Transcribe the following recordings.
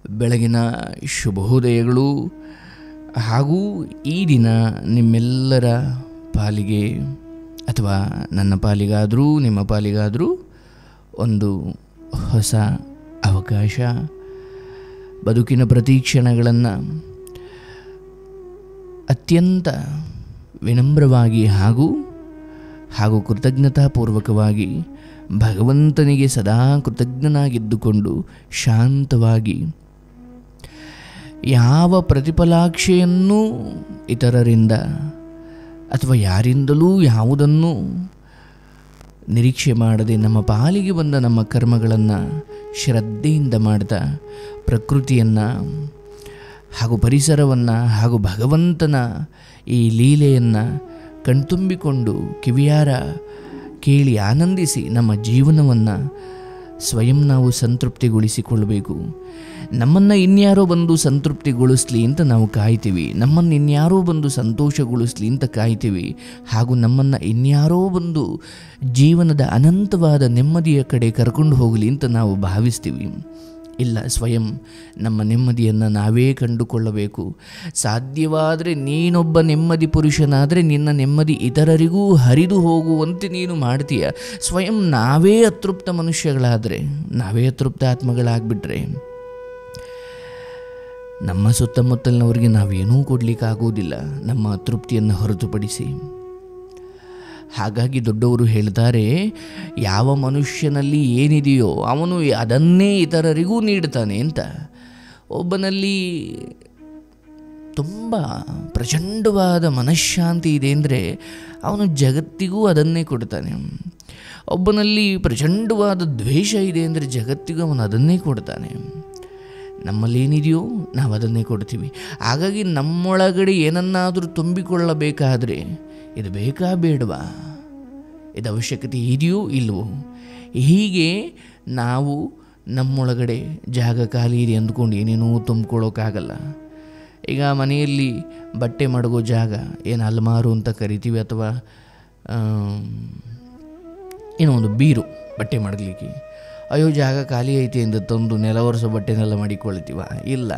ಬೆಳಗಿನ ಶುಭೋದಯಗಳು ಹಾಗೂ ಈ ದಿನ ನಿಮ್ಮೆಲ್ಲರ ಪಾಲಿಗೆ ಅಥವಾ ನನ್ನ ಪಾಲಿಗಾದರೂ ನಿಮ್ಮ ಪಾಲಿಗಾದರೂ ಒಂದು ಹೊಸ ಅವಕಾಶ ಬದುಕಿನ ಪ್ರತಿ ಕ್ಷಣಗಳನ್ನು ಅತ್ಯಂತ ವಿನಮ್ರವಾಗಿ ಹಾಗೂ ಹಾಗೂ ಕೃತಜ್ಞತಾಪೂರ್ವಕವಾಗಿ ಭಗವಂತನಿಗೆ ಸದಾ ಕೃತಜ್ಞನಾಗಿದ್ದುಕೊಂಡು ಶಾಂತವಾಗಿ ಯಾವ ಪ್ರತಿಫಲಾಕ್ಷೆಯನ್ನೂ ಇತರರಿಂದ ಅಥವಾ ಯಾರಿಂದಲೂ ಯಾವುದನ್ನೂ ನಿರೀಕ್ಷೆ ಮಾಡದೆ ನಮ್ಮ ಪಾಲಿಗೆ ಬಂದ ನಮ್ಮ ಕರ್ಮಗಳನ್ನು ಶ್ರದ್ಧೆಯಿಂದ ಮಾಡ್ತಾ ಪ್ರಕೃತಿಯನ್ನು ಹಾಗೂ ಪರಿಸರವನ್ನು ಹಾಗೂ ಭಗವಂತನ ಈ ಲೀಲೆಯನ್ನು ಕಣ್ತುಂಬಿಕೊಂಡು ಕಿವಿಯಾರ ಕೇಳಿ ಆನಂದಿಸಿ ನಮ್ಮ ಜೀವನವನ್ನು ಸ್ವಯಂ ನಾವು ಸಂತೃಪ್ತಿಗೊಳಿಸಿಕೊಳ್ಳಬೇಕು ನಮ್ಮನ್ನು ಇನ್ಯಾರೋ ಬಂದು ಸಂತೃಪ್ತಿಗೊಳಿಸ್ಲಿ ಅಂತ ನಾವು ಕಾಯ್ತೀವಿ ನಮ್ಮನ್ನು ಇನ್ಯಾರೋ ಬಂದು ಸಂತೋಷಗೊಳಿಸ್ಲಿ ಅಂತ ಕಾಯ್ತೀವಿ ಹಾಗೂ ನಮ್ಮನ್ನು ಇನ್ಯಾರೋ ಬಂದು ಜೀವನದ ಅನಂತವಾದ ನೆಮ್ಮದಿಯ ಕಡೆ ಕರ್ಕೊಂಡು ಹೋಗಲಿ ಅಂತ ನಾವು ಭಾವಿಸ್ತೀವಿ ಇಲ್ಲ ಸ್ವಯಂ ನಮ್ಮ ನೆಮ್ಮದಿಯನ್ನು ನಾವೇ ಕಂಡುಕೊಳ್ಳಬೇಕು ಸಾಧ್ಯವಾದರೆ ನೀನೊಬ್ಬ ನೆಮ್ಮದಿ ಪುರುಷನಾದರೆ ನಿನ್ನ ನೆಮ್ಮದಿ ಇತರರಿಗೂ ಹರಿದು ಹೋಗುವಂತೆ ನೀನು ಮಾಡ್ತೀಯ ಸ್ವಯಂ ನಾವೇ ಅತೃಪ್ತ ಮನುಷ್ಯಗಳಾದರೆ ನಾವೇ ಅತೃಪ್ತ ಆತ್ಮಗಳಾಗ್ಬಿಟ್ರೆ ನಮ್ಮ ಸುತ್ತಮುತ್ತಲಿನವರಿಗೆ ನಾವೇನೂ ಕೊಡಲಿಕ್ಕಾಗೋದಿಲ್ಲ ನಮ್ಮ ತೃಪ್ತಿಯನ್ನು ಹೊರತುಪಡಿಸಿ ಹಾಗಾಗಿ ದೊಡ್ಡವರು ಹೇಳ್ತಾರೆ ಯಾವ ಮನುಷ್ಯನಲ್ಲಿ ಏನಿದೆಯೋ ಅವನು ಅದನ್ನೇ ಇತರರಿಗೂ ನೀಡ್ತಾನೆ ಅಂತ ಒಬ್ಬನಲ್ಲಿ ತುಂಬ ಪ್ರಚಂಡವಾದ ಮನಃಶಾಂತಿ ಇದೆ ಅಂದರೆ ಅವನು ಜಗತ್ತಿಗೂ ಅದನ್ನೇ ಕೊಡ್ತಾನೆ ಒಬ್ಬನಲ್ಲಿ ಪ್ರಚಂಡವಾದ ದ್ವೇಷ ಇದೆ ಅಂದರೆ ಜಗತ್ತಿಗೂ ಅವನು ಅದನ್ನೇ ಕೊಡ್ತಾನೆ ನಮ್ಮಲ್ಲೇನಿದೆಯೋ ನಾವು ಅದನ್ನೇ ಕೊಡ್ತೀವಿ ಹಾಗಾಗಿ ನಮ್ಮೊಳಗಡೆ ಏನನ್ನಾದರೂ ತುಂಬಿಕೊಳ್ಳಬೇಕಾದ್ರೆ ಇದು ಬೇಕಾ ಬೇಡವಾ ಇದು ಅವಶ್ಯಕತೆ ಇದೆಯೋ ಇಲ್ವೋ ಹೀಗೆ ನಾವು ನಮ್ಮೊಳಗಡೆ ಜಾಗ ಖಾಲಿ ಇದೆ ಅಂದ್ಕೊಂಡು ಏನೇನೋ ತುಂಬ್ಕೊಳ್ಳೋಕ್ಕಾಗಲ್ಲ ಈಗ ಮನೆಯಲ್ಲಿ ಬಟ್ಟೆ ಮಡಗೋ ಜಾಗ ಏನು ಅಲ್ಮಾರು ಅಂತ ಕರಿತೀವಿ ಅಥವಾ ಏನೋ ಒಂದು ಬೀರು ಬಟ್ಟೆ ಮಡಗಲಿಕ್ಕೆ ಅಯ್ಯೋ ಜಾಗ ಖಾಲಿ ಐತಿ ಎಂದು ತಂದು ನೆಲವರ್ಸೋ ಬಟ್ಟೆನೆಲ್ಲ ಮಾಡಿಕೊಳ್ತೀವ ಇಲ್ಲ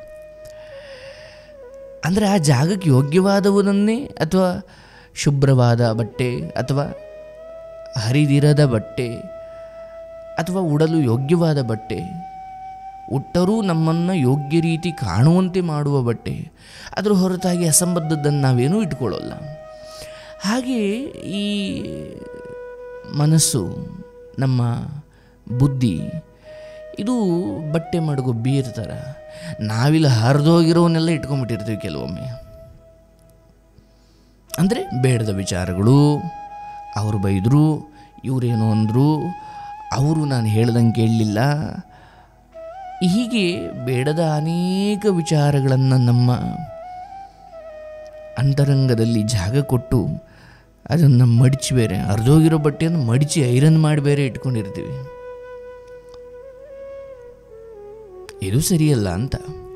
ಅಂದರೆ ಆ ಜಾಗಕ್ಕೆ ಯೋಗ್ಯವಾದವನನ್ನೇ ಅಥವಾ ಶುಭ್ರವಾದ ಬಟ್ಟೆ ಅಥವಾ ಹರಿದಿರದ ಬಟ್ಟೆ ಅಥವಾ ಉಡಲು ಯೋಗ್ಯವಾದ ಬಟ್ಟೆ ಉಟ್ಟರೂ ನಮ್ಮನ್ನು ಯೋಗ್ಯ ರೀತಿ ಕಾಣುವಂತೆ ಮಾಡುವ ಬಟ್ಟೆ ಅದರ ಹೊರತಾಗಿ ಅಸಂಬದ್ಧದ್ದನ್ನು ನಾವೇನೂ ಇಟ್ಕೊಳ್ಳೋಲ್ಲ ಹಾಗೆ ಈ ಮನಸ್ಸು ನಮ್ಮ ಬುದ್ಧಿ ಇದು ಬಟ್ಟೆ ಮಡಗೋ ಬೀರ್ ಥರ ನಾವಿಲ್ಲಿ ಹರಿದೋಗಿರೋವನ್ನೆಲ್ಲ ಇಟ್ಕೊಂಡ್ಬಿಟ್ಟಿರ್ತೀವಿ ಕೆಲವೊಮ್ಮೆ ಅಂದರೆ ಬೇಡದ ವಿಚಾರಗಳು ಅವರು ಬೈದರು ಇವರೇನು ಅಂದರು ಅವರು ನಾನು ಹೇಳ್ದಂಗೆ ಕೇಳಲಿಲ್ಲ ಹೀಗೆ ಬೇಡದ ಅನೇಕ ವಿಚಾರಗಳನ್ನು ನಮ್ಮ ಅಂತರಂಗದಲ್ಲಿ ಜಾಗ ಕೊಟ್ಟು ಅದನ್ನು ಮಡಿಚಿ ಬೇರೆ ಹರಿದೋಗಿರೋ ಬಟ್ಟೆಯನ್ನು ಮಡಿಚಿ ಐರನ್ ಮಾಡಿ ಬೇರೆ ಇಟ್ಕೊಂಡಿರ್ತೀವಿ ಇದು ಸರಿಯಲ್ಲ ಅಂತ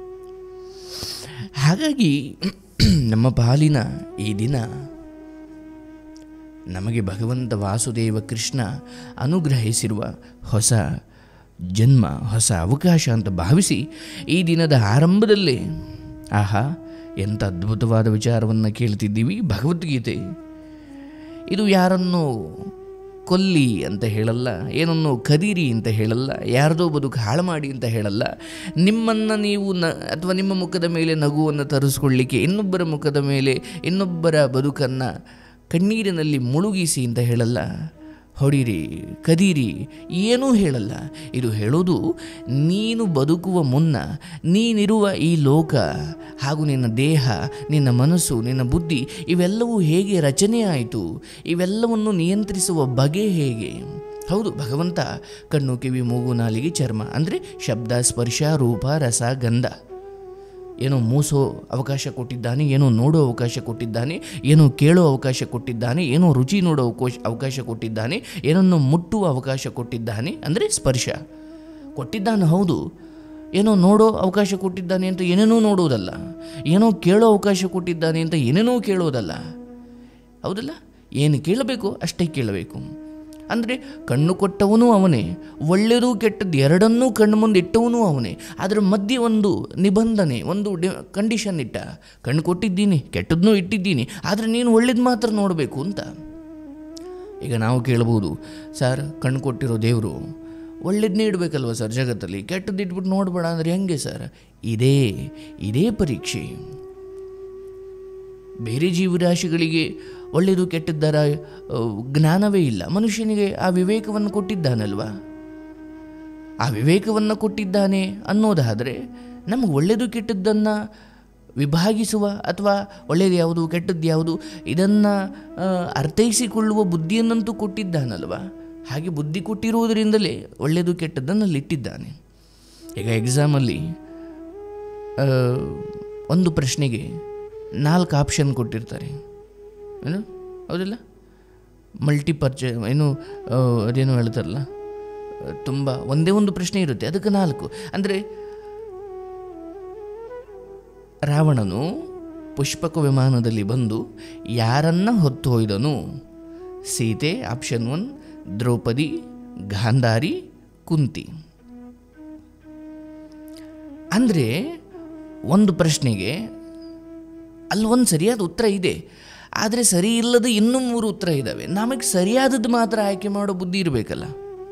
ಹಾಗಾಗಿ ನಮ್ಮ ಪಾಲಿನ ಈ ದಿನ ನಮಗೆ ಭಗವಂತ ವಾಸುದೇವ ಕೃಷ್ಣ ಅನುಗ್ರಹಿಸಿರುವ ಹೊಸ ಜನ್ಮ ಹೊಸ ಅವಕಾಶ ಅಂತ ಭಾವಿಸಿ ಈ ದಿನದ ಆರಂಭದಲ್ಲೇ ಆಹಾ ಎಂಥ ಅದ್ಭುತವಾದ ವಿಚಾರವನ್ನು ಕೇಳ್ತಿದ್ದೀವಿ ಭಗವದ್ಗೀತೆ ಇದು ಯಾರನ್ನು ಕೊಲ್ಲಿ ಅಂತ ಹೇಳಲ್ಲ ಏನನ್ನು ಕದೀರಿ ಅಂತ ಹೇಳಲ್ಲ ಯಾರ್ದೋ ಬದುಕು ಹಾಳು ಮಾಡಿ ಅಂತ ಹೇಳಲ್ಲ ನಿಮ್ಮನ್ನು ನೀವು ನ ಅಥವಾ ನಿಮ್ಮ ಮುಖದ ಮೇಲೆ ನಗುವನ್ನು ತರಿಸ್ಕೊಳ್ಳಿಕ್ಕೆ ಇನ್ನೊಬ್ಬರ ಮುಖದ ಮೇಲೆ ಇನ್ನೊಬ್ಬರ ಬದುಕನ್ನು ಕಣ್ಣೀರಿನಲ್ಲಿ ಮುಳುಗಿಸಿ ಅಂತ ಹೇಳಲ್ಲ ಹೊಡಿರಿ ಕದೀರಿ ಏನೂ ಹೇಳಲ್ಲ ಇದು ಹೇಳೋದು ನೀನು ಬದುಕುವ ಮುನ್ನ ನೀನಿರುವ ಈ ಲೋಕ ಹಾಗೂ ನಿನ್ನ ದೇಹ ನಿನ್ನ ಮನಸ್ಸು ನಿನ್ನ ಬುದ್ಧಿ ಇವೆಲ್ಲವೂ ಹೇಗೆ ರಚನೆ ಆಯಿತು ಇವೆಲ್ಲವನ್ನು ನಿಯಂತ್ರಿಸುವ ಬಗೆ ಹೇಗೆ ಹೌದು ಭಗವಂತ ಕಣ್ಣು ಕಿವಿ ಮೂಗು ನಾಲಿಗೆ ಚರ್ಮ ಅಂದರೆ ಶಬ್ದ ಸ್ಪರ್ಶ ರೂಪ ರಸ ಗಂಧ ಏನೋ ಮೂಸೋ ಅವಕಾಶ ಕೊಟ್ಟಿದ್ದಾನೆ ಏನೋ ನೋಡೋ ಅವಕಾಶ ಕೊಟ್ಟಿದ್ದಾನೆ ಏನೋ ಕೇಳೋ ಅವಕಾಶ ಕೊಟ್ಟಿದ್ದಾನೆ ಏನೋ ರುಚಿ ನೋಡೋ ಅವಕಾಶ ಅವಕಾಶ ಕೊಟ್ಟಿದ್ದಾನೆ ಏನನ್ನು ಮುಟ್ಟುವ ಅವಕಾಶ ಕೊಟ್ಟಿದ್ದಾನೆ ಅಂದರೆ ಸ್ಪರ್ಶ ಕೊಟ್ಟಿದ್ದಾನೆ ಹೌದು ಏನೋ ನೋಡೋ ಅವಕಾಶ ಕೊಟ್ಟಿದ್ದಾನೆ ಅಂತ ಏನೇನೋ ನೋಡೋದಲ್ಲ ಏನೋ ಕೇಳೋ ಅವಕಾಶ ಕೊಟ್ಟಿದ್ದಾನೆ ಅಂತ ಏನೇನೋ ಕೇಳೋದಲ್ಲ ಹೌದಲ್ಲ ಏನು ಕೇಳಬೇಕು ಅಷ್ಟೇ ಕೇಳಬೇಕು ಅಂದರೆ ಕಣ್ಣು ಕೊಟ್ಟವನು ಅವನೇ ಒಳ್ಳೆಯದು ಕೆಟ್ಟದ್ದು ಎರಡನ್ನೂ ಕಣ್ಣು ಮುಂದೆ ಇಟ್ಟವನು ಅವನೇ ಅದರ ಮಧ್ಯೆ ಒಂದು ನಿಬಂಧನೆ ಒಂದು ಡಿ ಕಂಡೀಷನ್ ಇಟ್ಟ ಕಣ್ಣು ಕೊಟ್ಟಿದ್ದೀನಿ ಕೆಟ್ಟದ್ದನ್ನೂ ಇಟ್ಟಿದ್ದೀನಿ ಆದರೆ ನೀನು ಒಳ್ಳೇದು ಮಾತ್ರ ನೋಡಬೇಕು ಅಂತ ಈಗ ನಾವು ಕೇಳ್ಬೋದು ಸರ್ ಕಣ್ಣು ಕೊಟ್ಟಿರೋ ದೇವರು ಒಳ್ಳೇದನ್ನೇ ಇಡಬೇಕಲ್ವ ಸರ್ ಜಗತ್ತಲ್ಲಿ ಕೆಟ್ಟದ್ದು ಇಟ್ಬಿಟ್ಟು ನೋಡಬೇಡ ಅಂದರೆ ಹೆಂಗೆ ಸರ್ ಇದೇ ಇದೇ ಪರೀಕ್ಷೆ ಬೇರೆ ಜೀವರಾಶಿಗಳಿಗೆ ಒಳ್ಳೆಯದು ಕೆಟ್ಟದ್ದರ ಆ, ಜ್ಞಾನವೇ ಇಲ್ಲ ಮನುಷ್ಯನಿಗೆ ಆ ವಿವೇಕವನ್ನು ಕೊಟ್ಟಿದ್ದಾನಲ್ವಾ ಆ ವಿವೇಕವನ್ನು ಕೊಟ್ಟಿದ್ದಾನೆ ಅನ್ನೋದಾದರೆ ನಮಗೆ ಒಳ್ಳೆಯದು ಕೆಟ್ಟದ್ದನ್ನು ವಿಭಾಗಿಸುವ ಅಥವಾ ಒಳ್ಳೆಯದು ಯಾವುದು ಕೆಟ್ಟದ್ದು ಯಾವುದು ಇದನ್ನು ಅರ್ಥೈಸಿಕೊಳ್ಳುವ ಬುದ್ಧಿಯನ್ನಂತೂ ಕೊಟ್ಟಿದ್ದಾನಲ್ವಾ ಹಾಗೆ ಬುದ್ಧಿ ಕೊಟ್ಟಿರುವುದರಿಂದಲೇ ಒಳ್ಳೆಯದು ಕೆಟ್ಟದ್ದನ್ನು ಅಲ್ಲಿಟ್ಟಿದ್ದಾನೆ ಈಗ ಎಕ್ಸಾಮಲ್ಲಿ ಆ, ಒಂದು ಪ್ರಶ್ನೆಗೆ ನಾಲ್ಕು ಆಪ್ಷನ್ ಕೊಟ್ಟಿರ್ತಾರೆ ಏನು ಹೌದಿಲ್ಲ ಮಲ್ಟಿ ಪರ್ಚೆ ಏನು ಆ, ಅದೇನೋ ಹೇಳ್ತಾರಲ್ಲ ತುಂಬ ಒಂದೇ ಒಂದು ಪ್ರಶ್ನೆ ಇರುತ್ತೆ ಅದಕ್ಕೆ ನಾಲ್ಕು ಅಂದರೆ ರಾವಣನು ಪುಷ್ಪಕ ವಿಮಾನದಲ್ಲಿ ಬಂದು ಯಾರನ್ನ ಹೊತ್ತು ಒಯ್ದನು ಸೀತೆ ಆಪ್ಷನ್ ಒನ್ ದ್ರೌಪದಿ ಗಾಂಧಾರಿ ಕುಂತಿ ಅಂದರೆ ಒಂದು ಪ್ರಶ್ನೆಗೆ ಅಲ್ಲಿ ಒಂದು ಸರಿಯಾದ ಉತ್ತರ ಇದೆ ಆದರೆ ಸರಿ ಇಲ್ಲದ ಇನ್ನೂ ಮೂರು ಉತ್ತರ ಇದ್ದಾವೆ ನಮಗೆ ಸರಿಯಾದದ್ದು ಮಾತ್ರ ಆಯ್ಕೆ ಮಾಡೋ ಬುದ್ಧಿ ಇರಬೇಕಲ್ಲ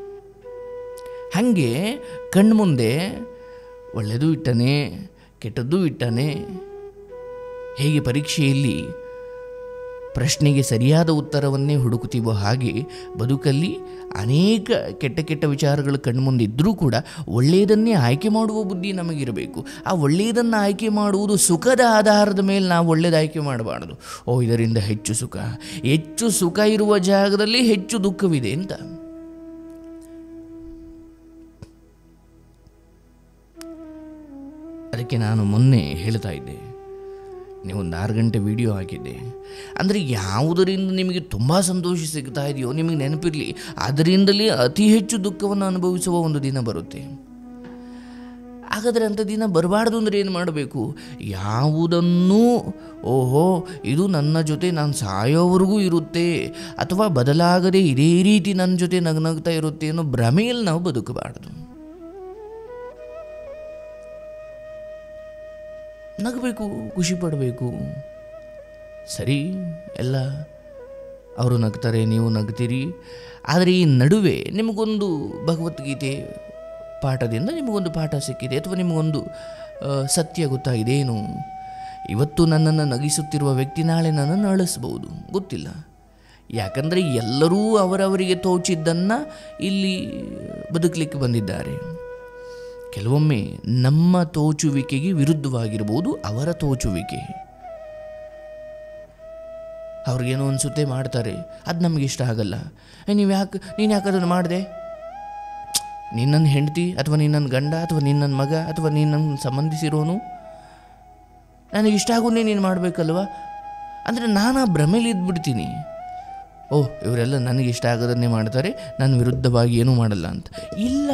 ಹಾಗೆ ಕಣ್ಮುಂದೆ ಒಳ್ಳೆಯದು ಇಟ್ಟನೆ ಕೆಟ್ಟದ್ದು ಇಟ್ಟನೆ ಹೇಗೆ ಪರೀಕ್ಷೆಯಲ್ಲಿ ಪ್ರಶ್ನೆಗೆ ಸರಿಯಾದ ಉತ್ತರವನ್ನೇ ಹುಡುಕುತ್ತೀವೋ ಹಾಗೆ ಬದುಕಲ್ಲಿ ಅನೇಕ ಕೆಟ್ಟ ಕೆಟ್ಟ ವಿಚಾರಗಳು ಕಣ್ಮುಂದೆ ಇದ್ದರೂ ಕೂಡ ಒಳ್ಳೆಯದನ್ನೇ ಆಯ್ಕೆ ಮಾಡುವ ಬುದ್ಧಿ ನಮಗಿರಬೇಕು ಆ ಒಳ್ಳೆಯದನ್ನು ಆಯ್ಕೆ ಮಾಡುವುದು ಸುಖದ ಆಧಾರದ ಮೇಲೆ ನಾವು ಒಳ್ಳೆಯದು ಆಯ್ಕೆ ಮಾಡಬಾರ್ದು ಓ ಇದರಿಂದ ಹೆಚ್ಚು ಸುಖ ಹೆಚ್ಚು ಸುಖ ಇರುವ ಜಾಗದಲ್ಲಿ ಹೆಚ್ಚು ದುಃಖವಿದೆ ಅಂತ ಅದಕ್ಕೆ ನಾನು ಮೊನ್ನೆ ಹೇಳ್ತಾ ಇದ್ದೆ ನೀವೊಂದು ಆರು ಗಂಟೆ ವಿಡಿಯೋ ಹಾಕಿದ್ದೆ ಅಂದರೆ ಯಾವುದರಿಂದ ನಿಮಗೆ ತುಂಬ ಸಂತೋಷ ಸಿಗ್ತಾ ಇದೆಯೋ ನಿಮಗೆ ನೆನಪಿರಲಿ ಅದರಿಂದಲೇ ಅತಿ ಹೆಚ್ಚು ದುಃಖವನ್ನು ಅನುಭವಿಸುವ ಒಂದು ದಿನ ಬರುತ್ತೆ ಹಾಗಾದರೆ ಅಂಥ ದಿನ ಬರಬಾರ್ದು ಅಂದರೆ ಏನು ಮಾಡಬೇಕು ಯಾವುದನ್ನೂ ಓಹೋ ಇದು ನನ್ನ ಜೊತೆ ನಾನು ಸಾಯೋವರೆಗೂ ಇರುತ್ತೆ ಅಥವಾ ಬದಲಾಗದೆ ಇದೇ ರೀತಿ ನನ್ನ ಜೊತೆ ನಗ್ನಗ್ತಾ ಇರುತ್ತೆ ಅನ್ನೋ ಭ್ರಮೆಯಲ್ಲಿ ನಾವು ಬದುಕಬಾರ್ದು ನಗಬೇಕು ಖುಷಿ ಪಡಬೇಕು ಸರಿ ಎಲ್ಲ ಅವರು ನಗ್ತಾರೆ ನೀವು ನಗ್ತೀರಿ ಆದರೆ ಈ ನಡುವೆ ನಿಮಗೊಂದು ಭಗವದ್ಗೀತೆ ಪಾಠದಿಂದ ನಿಮಗೊಂದು ಪಾಠ ಸಿಕ್ಕಿದೆ ಅಥವಾ ನಿಮಗೊಂದು ಆ, ಸತ್ಯ ಗೊತ್ತಾಗಿದೆ ಏನು ಇವತ್ತು ನನ್ನನ್ನು ನಗಿಸುತ್ತಿರುವ ವ್ಯಕ್ತಿ ನಾಳೆ ನನ್ನನ್ನು ಅಳಿಸ್ಬೋದು ಗೊತ್ತಿಲ್ಲ ಯಾಕಂದರೆ ಎಲ್ಲರೂ ಅವರವರಿಗೆ ತೋಚಿದ್ದನ್ನು ಇಲ್ಲಿ ಬದುಕಲಿಕ್ಕೆ ಬಂದಿದ್ದಾರೆ ಕೆಲವೊಮ್ಮೆ ನಮ್ಮ ತೋಚುವಿಕೆಗೆ ವಿರುದ್ಧವಾಗಿರ್ಬೋದು ಅವರ ತೋಚುವಿಕೆ ಅವ್ರಿಗೇನೋ ಅನಿಸುತ್ತೆ ಮಾಡ್ತಾರೆ ಅದು ನಮಗೆ ಇಷ್ಟ ಆಗಲ್ಲ ನೀವು ಯಾಕೆ ನೀನು ಯಾಕೆ ಅದನ್ನು ಮಾಡಿದೆ ನೀನು ನನ್ನ ಹೆಂಡತಿ ಅಥವಾ ನೀನು ನನ್ನ ಗಂಡ ಅಥವಾ ನೀನು ನನ್ನ ಮಗ ಅಥವಾ ನೀನು ನನ್ನ ಸಂಬಂಧಿಸಿರೋನು ನನಗೆ ಇಷ್ಟ ಆಗೋನೇ ನೀನು ಮಾಡಬೇಕಲ್ವ ಅಂದರೆ ನಾನು ಆ ಭ್ರಮೇಲಿ ಇದ್ಬಿಡ್ತೀನಿ ಓಹ್ ಇವರೆಲ್ಲ ನನಗೆ ಇಷ್ಟ ಆಗೋದನ್ನೇ ಮಾಡ್ತಾರೆ ನಾನು ವಿರುದ್ಧವಾಗಿ ಏನೂ ಮಾಡಲ್ಲ ಅಂತ ಇಲ್ಲ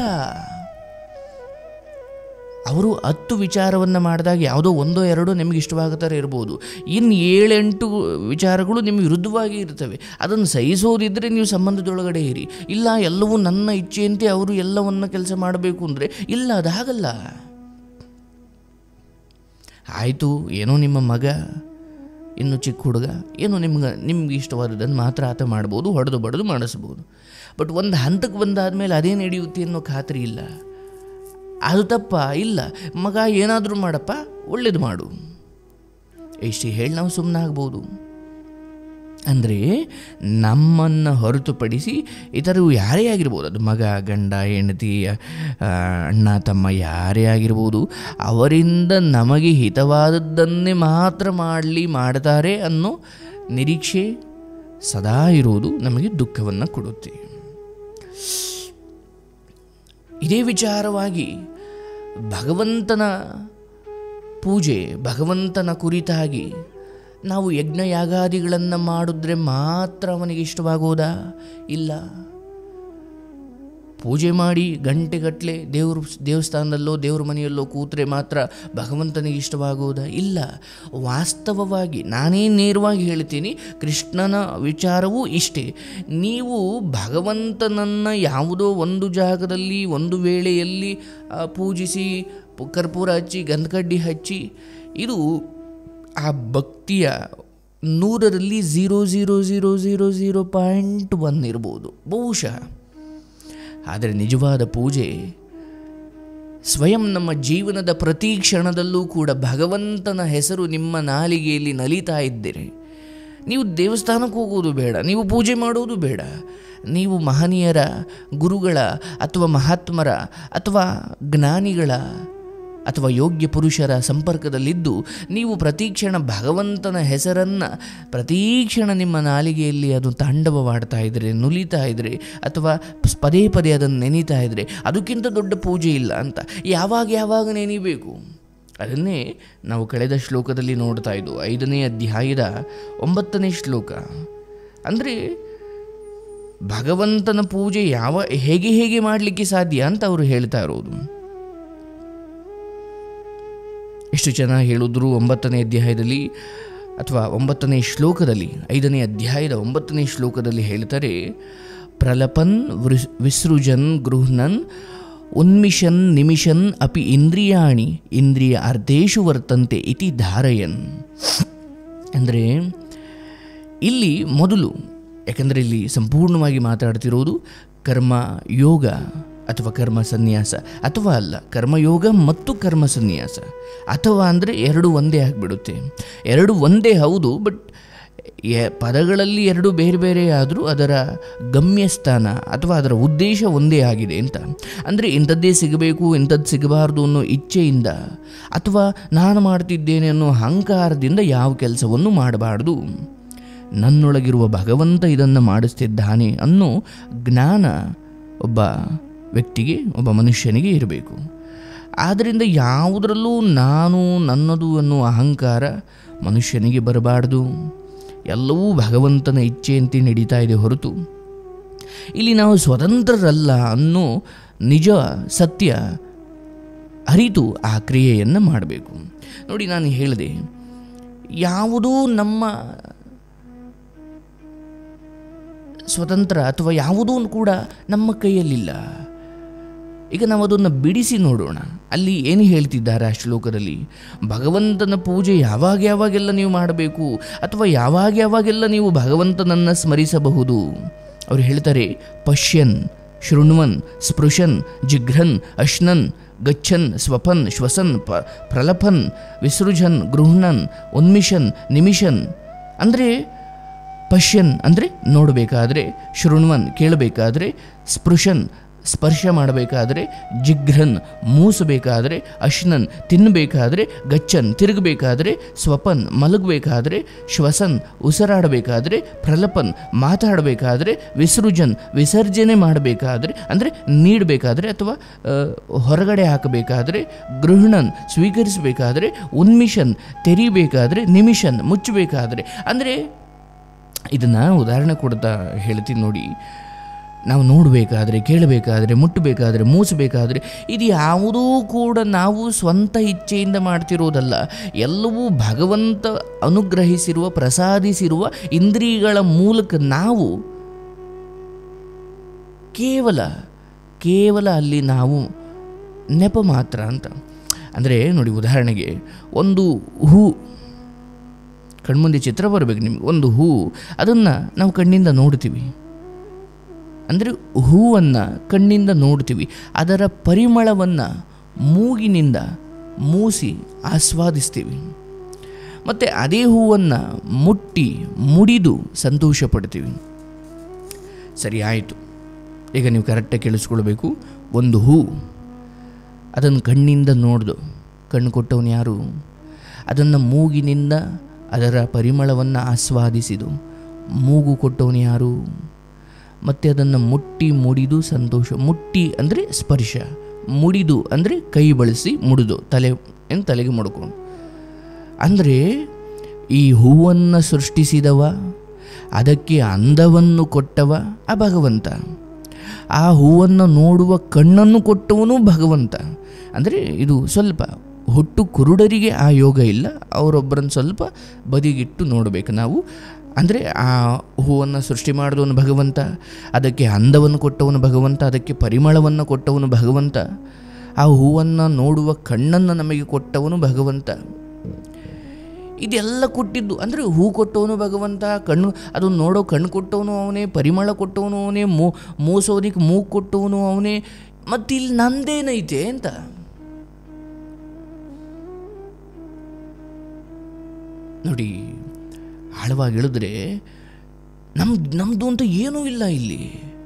ಅವರು ಹತ್ತು ವಿಚಾರವನ್ನು ಮಾಡಿದಾಗ ಯಾವುದೋ ಒಂದೋ ಎರಡೋ ನಿಮಗೆ ಇಷ್ಟವಾಗೋ ಥರ ಇರ್ಬೋದು ಇನ್ನು ಏಳೆಂಟು ವಿಚಾರಗಳು ನಿಮಗೆ ವಿರುದ್ಧವಾಗಿ ಇರ್ತವೆ ಅದನ್ನು ಸಹಿಸೋದಿದ್ದರೆ ನೀವು ಸಂಬಂಧದೊಳಗಡೆ ಇರಿ ಇಲ್ಲ ಎಲ್ಲವೂ ನನ್ನ ಇಚ್ಛೆಯಂತೆ ಅವರು ಎಲ್ಲವನ್ನ ಕೆಲಸ ಮಾಡಬೇಕು ಅಂದರೆ ಇಲ್ಲ ಅದಾಗಲ್ಲ ಆಯಿತು ಏನೋ ನಿಮ್ಮ ಮಗ ಇನ್ನು ಚಿಕ್ಕ ಹುಡುಗ ಏನೋ ನಿಮ್ಗೆ ನಿಮ್ಗೆ ಇಷ್ಟವಾದದ್ದನ್ನು ಮಾತ್ರ ಆತ ಮಾಡ್ಬೋದು ಹೊಡೆದು ಬಡಿದು ಮಾಡಿಸ್ಬೋದು ಬಟ್ ಒಂದು ಹಂತಕ್ಕೆ ಬಂದಾದಮೇಲೆ ಅದೇ ನಡೆಯುತ್ತೆ ಅನ್ನೋ ಖಾತ್ರಿ ಇಲ್ಲ ಅದು ತಪ್ಪ ಇಲ್ಲ ಮಗ ಏನಾದರೂ ಮಾಡಪ್ಪ ಒಳ್ಳೇದು ಮಾಡು ಇಷ್ಟು ಹೇಳಿ ನಾವು ಸುಮ್ಮನೆ ಆಗ್ಬೋದು ಅಂದರೆ ನಮ್ಮನ್ನು ಹೊರತುಪಡಿಸಿ ಇತರರು ಯಾರೇ ಆಗಿರ್ಬೋದು ಅದು ಮಗ ಗಂಡ ಹೆಂಡತಿ ಆ, ಅಣ್ಣ ತಮ್ಮ ಯಾರೇ ಆಗಿರ್ಬೋದು ಅವರಿಂದ ನಮಗೆ ಹಿತವಾದದ್ದನ್ನೇ ಮಾತ್ರ ಮಾಡಲಿ ಮಾಡ್ತಾರೆ ಅನ್ನೋ ನಿರೀಕ್ಷೆ ಸದಾ ಇರುವುದು ನಮಗೆ ದುಃಖವನ್ನು ಕೊಡುತ್ತೆ ಇದೇ ವಿಚಾರವಾಗಿ ಭಗವಂತನ ಪೂಜೆ ಭಗವಂತನ ಕುರಿತಾಗಿ ನಾವು ಯಜ್ಞ ಯಾಗಾದಿಗಳನ್ನು ಮಾಡಿದ್ರೆ ಮಾತ್ರ ಅವನಿಗೆ ಇಷ್ಟವಾಗೋದಾ ಇಲ್ಲ ಪೂಜೆ ಮಾಡಿ ಗಂಟೆಗಟ್ಟಲೆ ದೇವ್ರ ದೇವಸ್ಥಾನದಲ್ಲೋ ದೇವ್ರ ಮನೆಯಲ್ಲೋ ಕೂತ್ರೆ ಮಾತ್ರ ಭಗವಂತನಿಗೆ ಇಷ್ಟವಾಗುವುದಾ ಇಲ್ಲ ವಾಸ್ತವವಾಗಿ ನಾನೇ ನೇರವಾಗಿ ಹೇಳ್ತೀನಿ ಕೃಷ್ಣನ ವಿಚಾರವೂ ಇಷ್ಟೇ ನೀವು ಭಗವಂತನನ್ನು ಯಾವುದೋ ಒಂದು ಜಾಗದಲ್ಲಿ ಒಂದು ವೇಳೆಯಲ್ಲಿ ಆ, ಪೂಜಿಸಿ ಪು- ಕರ್ಪೂರ ಹಚ್ಚಿ ಗಂಧಕಡ್ಡಿ ಹಚ್ಚಿ ಇದು ಆ ಭಕ್ತಿಯ ನೂರರಲ್ಲಿ zero zero zero zero zero point one ಇರ್ಬೋದು ಬಹುಶಃ ಆದರೆ ನಿಜವಾದ ಪೂಜೆ ಸ್ವಯಂ ನಮ್ಮ ಜೀವನದ ಪ್ರತಿ ಕ್ಷಣದಲ್ಲೂ ಕೂಡ ಭಗವಂತನ ಹೆಸರು ನಿಮ್ಮ ನಾಲಿಗೆಯಲ್ಲಿ ನಲಿತಾ ಇದ್ದರೆ ನೀವು ದೇವಸ್ಥಾನಕ್ಕೆ ಹೋಗೋದು ಬೇಡ ನೀವು ಪೂಜೆ ಮಾಡೋದು ಬೇಡ ನೀವು ಮಹನೀಯರ ಗುರುಗಳ ಅಥವಾ ಮಹಾತ್ಮರ ಅಥವಾ ಜ್ಞಾನಿಗಳ ಅಥವಾ ಯೋಗ್ಯ ಪುರುಷರ ಸಂಪರ್ಕದಲ್ಲಿದ್ದು ನೀವು ಪ್ರತಿಕ್ಷಣ ಭಗವಂತನ ಹೆಸರನ್ನು ಪ್ರತಿಕ್ಷಣ ನಿಮ್ಮ ನಾಲಿಗೆಯಲ್ಲಿ ಅದು ತಾಂಡವವಾಡ್ತಾ ಇದ್ದರೆ ನುಲಿತಾ ಇದ್ದರೆ ಅಥವಾ ಪದೇ ಪದೇ ಅದನ್ನು ನೆನೀತಾ ಇದ್ದರೆ ಅದಕ್ಕಿಂತ ದೊಡ್ಡ ಪೂಜೆ ಇಲ್ಲ ಅಂತ ಯಾವಾಗ ಯಾವಾಗ ನೆನೀಬೇಕು ಅದನ್ನೇ ನಾವು ಕಳೆದ ಶ್ಲೋಕದಲ್ಲಿ ನೋಡ್ತಾ ಇದ್ದು ಐದನೇ ಅಧ್ಯಾಯದ ಒಂಬತ್ತನೇ ಶ್ಲೋಕ ಅಂದರೆ ಭಗವಂತನ ಪೂಜೆ ಯಾವ ಹೇಗೆ ಹೇಗೆ ಮಾಡಲಿಕ್ಕೆ ಸಾಧ್ಯ ಅಂತ ಅವರು ಹೇಳ್ತಾ ಇರೋದು ಎಷ್ಟು ಚೆನ್ನಾಗಿ ಹೇಳಿದ್ರು ಒಂಬತ್ತನೇ ಅಧ್ಯಾಯದಲ್ಲಿ ಅಥವಾ ಒಂಬತ್ತನೇ ಶ್ಲೋಕದಲ್ಲಿ ಐದನೇ ಅಧ್ಯಾಯದ ಒಂಬತ್ತನೇ ಶ್ಲೋಕದಲ್ಲಿ ಹೇಳ್ತಾರೆ ಪ್ರಲಪನ್ ವೃಸ್- ವಿಸೃಜನ್ ಗೃಹ್ಣನ್ ಉನ್ಮಿಷನ್ ನಿಮಿಷನ್ ಅಪಿ ಇಂದ್ರಿಯಾಣಿ ಇಂದ್ರಿಯ ಅರ್ಧೇಶು ವರ್ತಂತೆ ಇತಿ ಧಾರಯನ್ ಅಂದರೆ ಇಲ್ಲಿ ಮೊದಲು ಯಾಕಂದರೆ ಇಲ್ಲಿ ಸಂಪೂರ್ಣವಾಗಿ ಮಾತಾಡ್ತಿರೋದು ಕರ್ಮ ಯೋಗ ಅಥವಾ ಕರ್ಮ ಸನ್ಯಾಸ ಅಥವಾ ಅಲ್ಲ ಕರ್ಮಯೋಗ ಮತ್ತು ಕರ್ಮ ಸನ್ಯಾಸ ಅಥವಾ ಅಂದರೆ ಎರಡು ಒಂದೇ ಆಗಿಬಿಡುತ್ತೆ ಎರಡು ಒಂದೇ ಹೌದು ಬಟ್ ಪದಗಳಲ್ಲಿ ಎರಡು ಬೇರೆ ಬೇರೆ ಆದರೂ ಅದರ ಗಮ್ಯಸ್ಥಾನ ಅಥವಾ ಅದರ ಉದ್ದೇಶ ಒಂದೇ ಆಗಿದೆ ಅಂತ ಅಂದರೆ ಇಂಥದ್ದೇ ಸಿಗಬೇಕು ಇಂಥದ್ದು ಸಿಗಬಾರ್ದು ಅನ್ನೋ ಇಚ್ಛೆಯಿಂದ ಅಥವಾ ನಾನು ಮಾಡ್ತಿದ್ದೇನೆ ಅನ್ನೋ ಅಹಂಕಾರದಿಂದ ಯಾವ ಕೆಲಸವನ್ನು ಮಾಡಬಾರ್ದು ನನ್ನೊಳಗಿರುವ ಭಗವಂತ ಇದನ್ನು ಮಾಡಿಸ್ತಿದ್ದಾನೆ ಅನ್ನೋ ಜ್ಞಾನ ಒಬ್ಬ ವ್ಯಕ್ತಿಗೆ ಒಬ್ಬ ಮನುಷ್ಯನಿಗೆ ಇರಬೇಕು ಆದ್ದರಿಂದ ಯಾವುದರಲ್ಲೂ ನಾನು ನನ್ನದು ಅನ್ನೋ ಅಹಂಕಾರ ಮನುಷ್ಯನಿಗೆ ಬರಬಾರ್ದು ಎಲ್ಲವೂ ಭಗವಂತನ ಇಚ್ಛೆಯಂತೆ ನಡೀತಾ ಇದೆ ಹೊರತು ಇಲ್ಲಿ ನಾವು ಸ್ವತಂತ್ರರಲ್ಲ ಅನ್ನೋ ನಿಜ ಸತ್ಯ ಅರಿತು ಆ ಕ್ರಿಯೆಯನ್ನು ಮಾಡಬೇಕು ನೋಡಿ ನಾನು ಹೇಳಿದೆ ಯಾವುದೂ ನಮ್ಮ ಸ್ವತಂತ್ರ ಅಥವಾ ಯಾವುದೂ ಕೂಡ ನಮ್ಮ ಕೈಯಲ್ಲಿಲ್ಲ ಈಗ ನಾವು ಅದನ್ನು ಬಿಡಿಸಿ ನೋಡೋಣ ಅಲ್ಲಿ ಏನು ಹೇಳ್ತಿದ್ದಾರೆ ಆ ಶ್ಲೋಕದಲ್ಲಿ ಭಗವಂತನ ಪೂಜೆ ಯಾವಾಗ ಯಾವಾಗೆಲ್ಲ ನೀವು ಮಾಡಬೇಕು ಅಥವಾ ಯಾವಾಗ ಯಾವಾಗೆಲ್ಲ ನೀವು ಭಗವಂತನನ್ನು ಸ್ಮರಿಸಬಹುದು ಅವರು ಹೇಳ್ತಾರೆ ಪಶ್ಯನ್ ಶೃಣ್ವನ್ ಸ್ಪೃಶನ್ ಜಿಘ್ರನ್ ಅಶ್ನನ್ ಗಚ್ಚನ್ ಸ್ವಪನ್ ಶ್ವಸನ್ ಪ ಪ್ರಲಪನ್ ವಿಸೃಜನ್ ಗೃಹ್ಣನ್ ಉನ್ಮಿಷನ್ ನಿಮಿಷನ್ ಅಂದರೆ ಪಶ್ಯನ್ ಅಂದರೆ ನೋಡಬೇಕಾದ್ರೆ ಶೃಣ್ವನ್ ಕೇಳಬೇಕಾದ್ರೆ ಸ್ಪೃಶನ್ ಸ್ಪರ್ಶ ಮಾಡಬೇಕಾದ್ರೆ ಜಿಘ್ರನ್ ಮೂಸಬೇಕಾದ್ರೆ ಅಶ್ನನ್ ತಿನ್ನಬೇಕಾದ್ರೆ ಗಚ್ಚನ್ ತಿರುಗಬೇಕಾದ್ರೆ ಸ್ವಪನ್ ಮಲಗಬೇಕಾದ್ರೆ ಶ್ವಸನ್ ಉಸಿರಾಡಬೇಕಾದ್ರೆ ಪ್ರಲಪನ್ ಮಾತಾಡಬೇಕಾದ್ರೆ ವಿಸೃಜನ್ ವಿಸರ್ಜನೆ ಮಾಡಬೇಕಾದ್ರೆ ಅಂದರೆ ನೀಡಬೇಕಾದ್ರೆ ಅಥವಾ ಆ, ಹೊರಗಡೆ ಹಾಕಬೇಕಾದ್ರೆ ಗೃಹಣನ್ ಸ್ವೀಕರಿಸಬೇಕಾದ್ರೆ ಉನ್ಮಿಷನ್ ತೆರೀಬೇಕಾದ್ರೆ ನಿಮಿಷನ್ ಮುಚ್ಚಬೇಕಾದ್ರೆ ಅಂದರೆ ಇದನ್ನು ಉದಾಹರಣೆ ಕೊಡ್ತಾ ಹೇಳ್ತೀನಿ ನೋಡಿ ನಾವು ನೋಡಬೇಕಾದ್ರೆ ಕೇಳಬೇಕಾದ್ರೆ ಮುಟ್ಟಬೇಕಾದ್ರೆ ಮೂಸಬೇಕಾದ್ರೆ ಇದು ಯಾವುದೂ ಕೂಡ ನಾವು ಸ್ವಂತ ಇಚ್ಛೆಯಿಂದ ಮಾಡ್ತಿರೋದಲ್ಲ ಎಲ್ಲವೂ ಭಗವಂತ ಅನುಗ್ರಹಿಸಿರುವ ಪ್ರಸಾದಿಸಿರುವ ಇಂದ್ರಿಯಗಳ ಮೂಲಕ ನಾವು ಕೇವಲ ಕೇವಲ ಅಲ್ಲಿ ನಾವು ನೆಪ ಮಾತ್ರ ಅಂತ ಅಂದರೆ ನೋಡಿ ಉದಾಹರಣೆಗೆ ಒಂದು ಹೂ ಕಣ್ಮುಂದೆ ಚಿತ್ರ ಬರಬೇಕು ನಿಮಗೆ ಒಂದು ಹೂ ಅದನ್ನು ನಾವು ಕಣ್ಣಿಂದ ನೋಡ್ತೀವಿ ಅಂದರೆ ಹೂವನ್ನು ಕಣ್ಣಿಂದ ನೋಡ್ತೀವಿ ಅದರ ಪರಿಮಳವನ್ನು ಮೂಗಿನಿಂದ ಮೂಸಿ ಆಸ್ವಾದಿಸ್ತೀವಿ ಮತ್ತು ಅದೇ ಹೂವನ್ನು ಮುಟ್ಟಿ ಮುಡಿದು ಸಂತೋಷ ಪಡ್ತೀವಿ ಸರಿ ಆಯಿತು ಈಗ ನೀವು ಕರೆಕ್ಟಾಗಿ ಕೇಳಿಸ್ಕೊಳ್ಬೇಕು ಒಂದು ಹೂ ಅದನ್ನು ಕಣ್ಣಿಂದ ನೋಡ್ದು ಕಣ್ಣು ಕೊಟ್ಟವನು ಯಾರು ಅದನ್ನು ಮೂಗಿನಿಂದ ಅದರ ಪರಿಮಳವನ್ನು ಆಸ್ವಾದಿಸಿದು ಮೂಗು ಕೊಟ್ಟವನು ಯಾರು ಮತ್ತು ಅದನ್ನು ಮುಟ್ಟಿ ಮುಡಿದು ಸಂತೋಷ ಮುಟ್ಟಿ ಅಂದರೆ ಸ್ಪರ್ಶ ಮುಡಿದು ಅಂದರೆ ಕೈ ಬಳಸಿ ಮುಡಿದು ತಲೆ ಏನು ತಲೆಗೆ ಮುಡ್ಕೊಂಡು ಅಂದರೆ ಈ ಹೂವನ್ನು ಸೃಷ್ಟಿಸಿದವ ಅದಕ್ಕೆ ಅಂದವನ್ನು ಕೊಟ್ಟವ ಆ ಭಗವಂತ ಆ ಹೂವನ್ನು ನೋಡುವ ಕಣ್ಣನ್ನು ಕೊಟ್ಟವನು ಭಗವಂತ ಅಂದರೆ ಇದು ಸ್ವಲ್ಪ ಹುಟ್ಟು ಕುರುಡರಿಗೆ ಆ ಯೋಗ ಇಲ್ಲ ಅವರೊಬ್ಬರನ್ನು ಸ್ವಲ್ಪ ಬದಿಗಿಟ್ಟು ನೋಡಬೇಕು ನಾವು ಅಂದರೆ ಆ ಹೂವನ್ನು ಸೃಷ್ಟಿ ಮಾಡಿದವನು ಭಗವಂತ ಅದಕ್ಕೆ ಅಂದವನ್ನು ಕೊಟ್ಟವನು ಭಗವಂತ ಅದಕ್ಕೆ ಪರಿಮಳವನ್ನು ಕೊಟ್ಟವನು ಭಗವಂತ ಆ ಹೂವನ್ನು ನೋಡುವ ಕಣ್ಣನ್ನು ನಮಗೆ ಕೊಟ್ಟವನು ಭಗವಂತ ಇದೆಲ್ಲ ಕೊಟ್ಟಿದ್ದು ಅಂದರೆ ಹೂ ಕೊಟ್ಟವನು ಭಗವಂತ ಕಣ್ಣು ಅದು ನೋಡೋ ಕಣ್ಣು ಕೊಟ್ಟವನು ಅವನೇ ಪರಿಮಳ ಕೊಟ್ಟವನು ಅವನೇ ಮೂ ಮೂಸೋದಿಕ್ಕೆ ಮೂಗು ಕೊಟ್ಟವನು ಅವನೇ ಮತ್ತು ಇಲ್ಲಿ ನಂದೇನೈತೆ ಅಂತ ನೋಡಿ ಆಳವಾಗಿ ಹೇಳಿದ್ರೆ ನಮ್ ನಮ್ಮದು ಅಂತ ಏನೂ ಇಲ್ಲ ಇಲ್ಲಿ